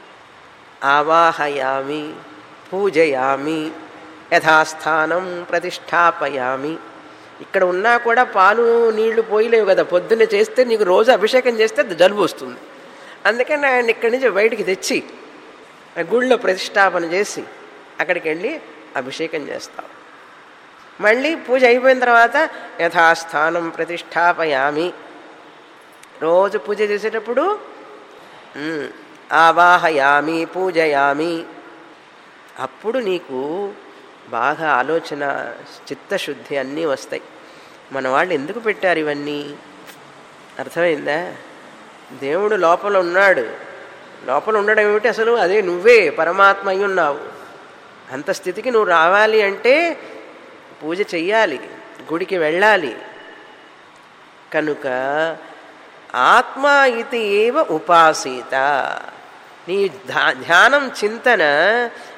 ఆవాహయామి పూజయామి యథాస్థానం ప్రతిష్టాపయామి ఇక్కడ ఉన్నా కూడా పాలు నీళ్లు పోయలేవు కదా పొద్దున్నే చేస్తే నీకు రోజు అభిషేకం చేస్తే జలుబు వస్తుంది అందుకని ఆయన ఇక్కడి నుంచి బయటికి తెచ్చి ఆ గుళ్ళో ప్రతిష్టాపన చేసి అక్కడికి వెళ్ళి అభిషేకం చేస్తాం మళ్ళీ పూజ అయిపోయిన తర్వాత యథాస్థానం ప్రతిష్టాపయామి రోజు పూజ చేసేటప్పుడు ఉమ్, ఆవాహయామి పూజయామి అప్పుడు నీకు బాగా ఆలోచన చిత్తశుద్ధి అన్నీ వస్తాయి మన వాళ్ళు ఎందుకు పెట్టారు ఇవన్నీ అర్థమైందా దేవుడు లోపల ఉన్నాడు లోపల ఉండడం ఏమిటి అసలు అదే నువ్వే పరమాత్మ అయి ఉన్నావు అంత స్థితికి నువ్వు రావాలి అంటే పూజ చెయ్యాలి గుడికి వెళ్ళాలి కనుక ఆత్మ ఇది ఏవ ఉపాసీత నీ ధ్యా- ధ్యానం చింతన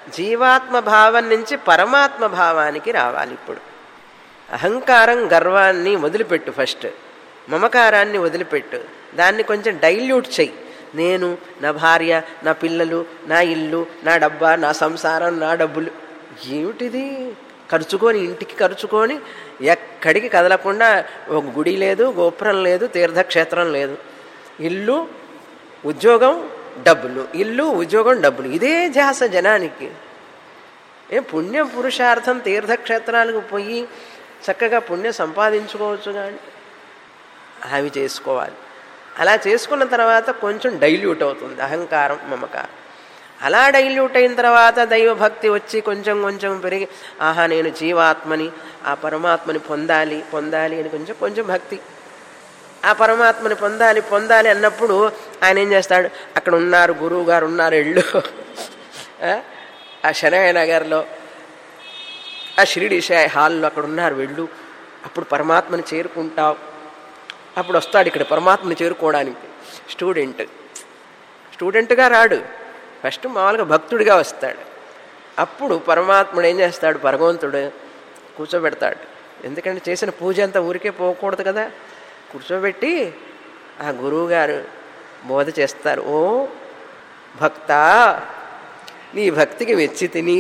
జీవాత్మ భావం నుంచి పరమాత్మ భావానికి రావాలి ఇప్పుడు అహంకారం గర్వాన్ని వదిలిపెట్టు ఫస్ట్ మమకారాన్ని వదిలిపెట్టు దాన్ని కొంచెం డైల్యూట్ చెయ్యి నేను నా భార్య నా పిల్లలు నా ఇల్లు నా డబ్బా నా సంసారం నా డబ్బులు ఏమిటిది ఖర్చుకొని ఇంటికి ఖర్చుకొని ఎక్కడికి కదలకుండా ఒక గుడి లేదు గోపురం లేదు తీర్థక్షేత్రం లేదు ఇల్లు ఉద్యోగం డబ్బులు ఇల్లు ఉద్యోగం డబ్బులు ఇదే ధ్యాస జనానికి ఏ పుణ్య పురుషార్థం తీర్థక్షేత్రాలకు పోయి చక్కగా పుణ్యం సంపాదించుకోవచ్చు కానీ అవి చేసుకోవాలి అలా చేసుకున్న తర్వాత కొంచెం డైల్యూట్ అవుతుంది అహంకారం మమకారం అలా డైల్యూట్ అయిన తర్వాత దైవభక్తి వచ్చి కొంచెం కొంచెం పెరిగి ఆహా నేను జీవాత్మని ఆ పరమాత్మని పొందాలి పొందాలి అని కొంచెం కొంచెం భక్తి ఆ పరమాత్మని పొందాలి పొందాలి అన్నప్పుడు ఆయన ఏం చేస్తాడు అక్కడ ఉన్నారు గురువు గారు ఉన్నారు ఇళ్ళు ఆ శనయ్య నగర్లో ఆ షిరిడి షాయి హాల్లో అక్కడ ఉన్నారు వెళ్ళు అప్పుడు పరమాత్మని చేరుకుంటావు అప్పుడు వస్తాడు ఇక్కడ పరమాత్మని చేరుకోవడానికి స్టూడెంట్ స్టూడెంట్గా రాడు ఫస్ట్ మామూలుగా భక్తుడిగా వస్తాడు అప్పుడు పరమాత్ముడు ఏం చేస్తాడు భగవంతుడు కూర్చోబెడతాడు ఎందుకంటే చేసిన పూజ అంతా ఊరికే పోకూడదు కదా కూర్చోబెట్టి ఆ గురువు గారు బోధ చేస్తారు ఓ భక్త నీ భక్తికి మెచ్చి తిని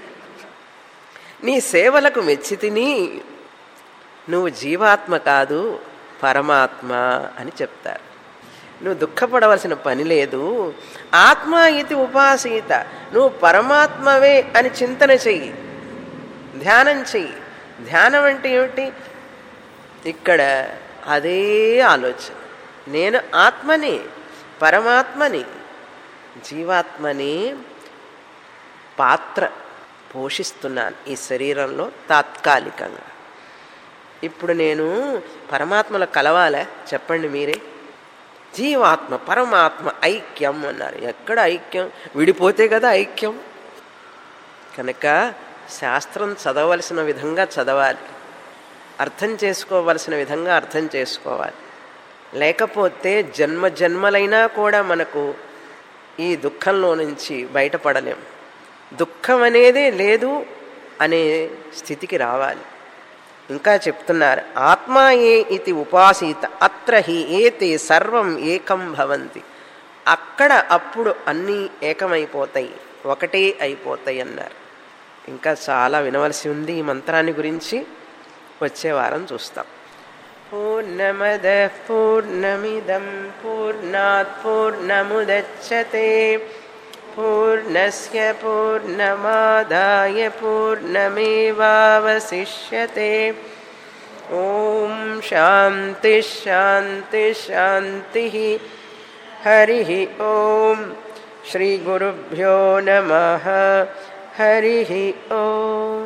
నీ సేవలకు మెచ్చి తిని నువ్వు జీవాత్మ కాదు పరమాత్మ అని చెప్తారు నువ్వు దుఃఖపడవలసిన పని లేదు ఆత్మ ఇది ఉపాసీత నువ్వు పరమాత్మవే అని చింతన చెయ్యి ధ్యానం చెయ్యి ధ్యానం అంటే ఏమిటి ఇక్కడ అదే ఆలోచన నేను ఆత్మని పరమాత్మని జీవాత్మని పాత్ర పోషిస్తున్నాను ఈ శరీరంలో తాత్కాలికంగా ఇప్పుడు నేను పరమాత్మలో కలవాలా చెప్పండి మీరే జీవాత్మ పరమాత్మ ఐక్యం అన్నారు ఎక్కడ ఐక్యం విడిపోతే కదా ఐక్యం కనుక శాస్త్రం చదవలసిన విధంగా చదవాలి అర్థం చేసుకోవలసిన విధంగా అర్థం చేసుకోవాలి లేకపోతే జన్మ జన్మలైనా కూడా మనకు ఈ దుఃఖంలో నుంచి బయటపడలేం దుఃఖం అనేదే లేదు అనే స్థితికి రావాలి ఇంకా చెప్తున్నారు ఆత్మా ఏ ఇది ఉపాసీత అత్ర హి ఏతే సర్వం ఏకం భవంతి అక్కడ అప్పుడు అన్నీ ఏకమైపోతాయి ఒకటే అయిపోతాయి అన్నారు ఇంకా చాలా వినవలసి ఉంది ఈ మంత్రాన్ని గురించి వచ్చే వారం చూస్తాం పూర్ణమద పూర్ణమిదం పూర్ణాత్ పూర్ణముదచ్చతే పూర్ణస్య పూర్ణమాదాయ పూర్ణమేవావశిష్యతే ఓం శాంతి శాంతి శాంతి హరి ఓం శ్రీ గురుభ్యో నమ హరి ఓం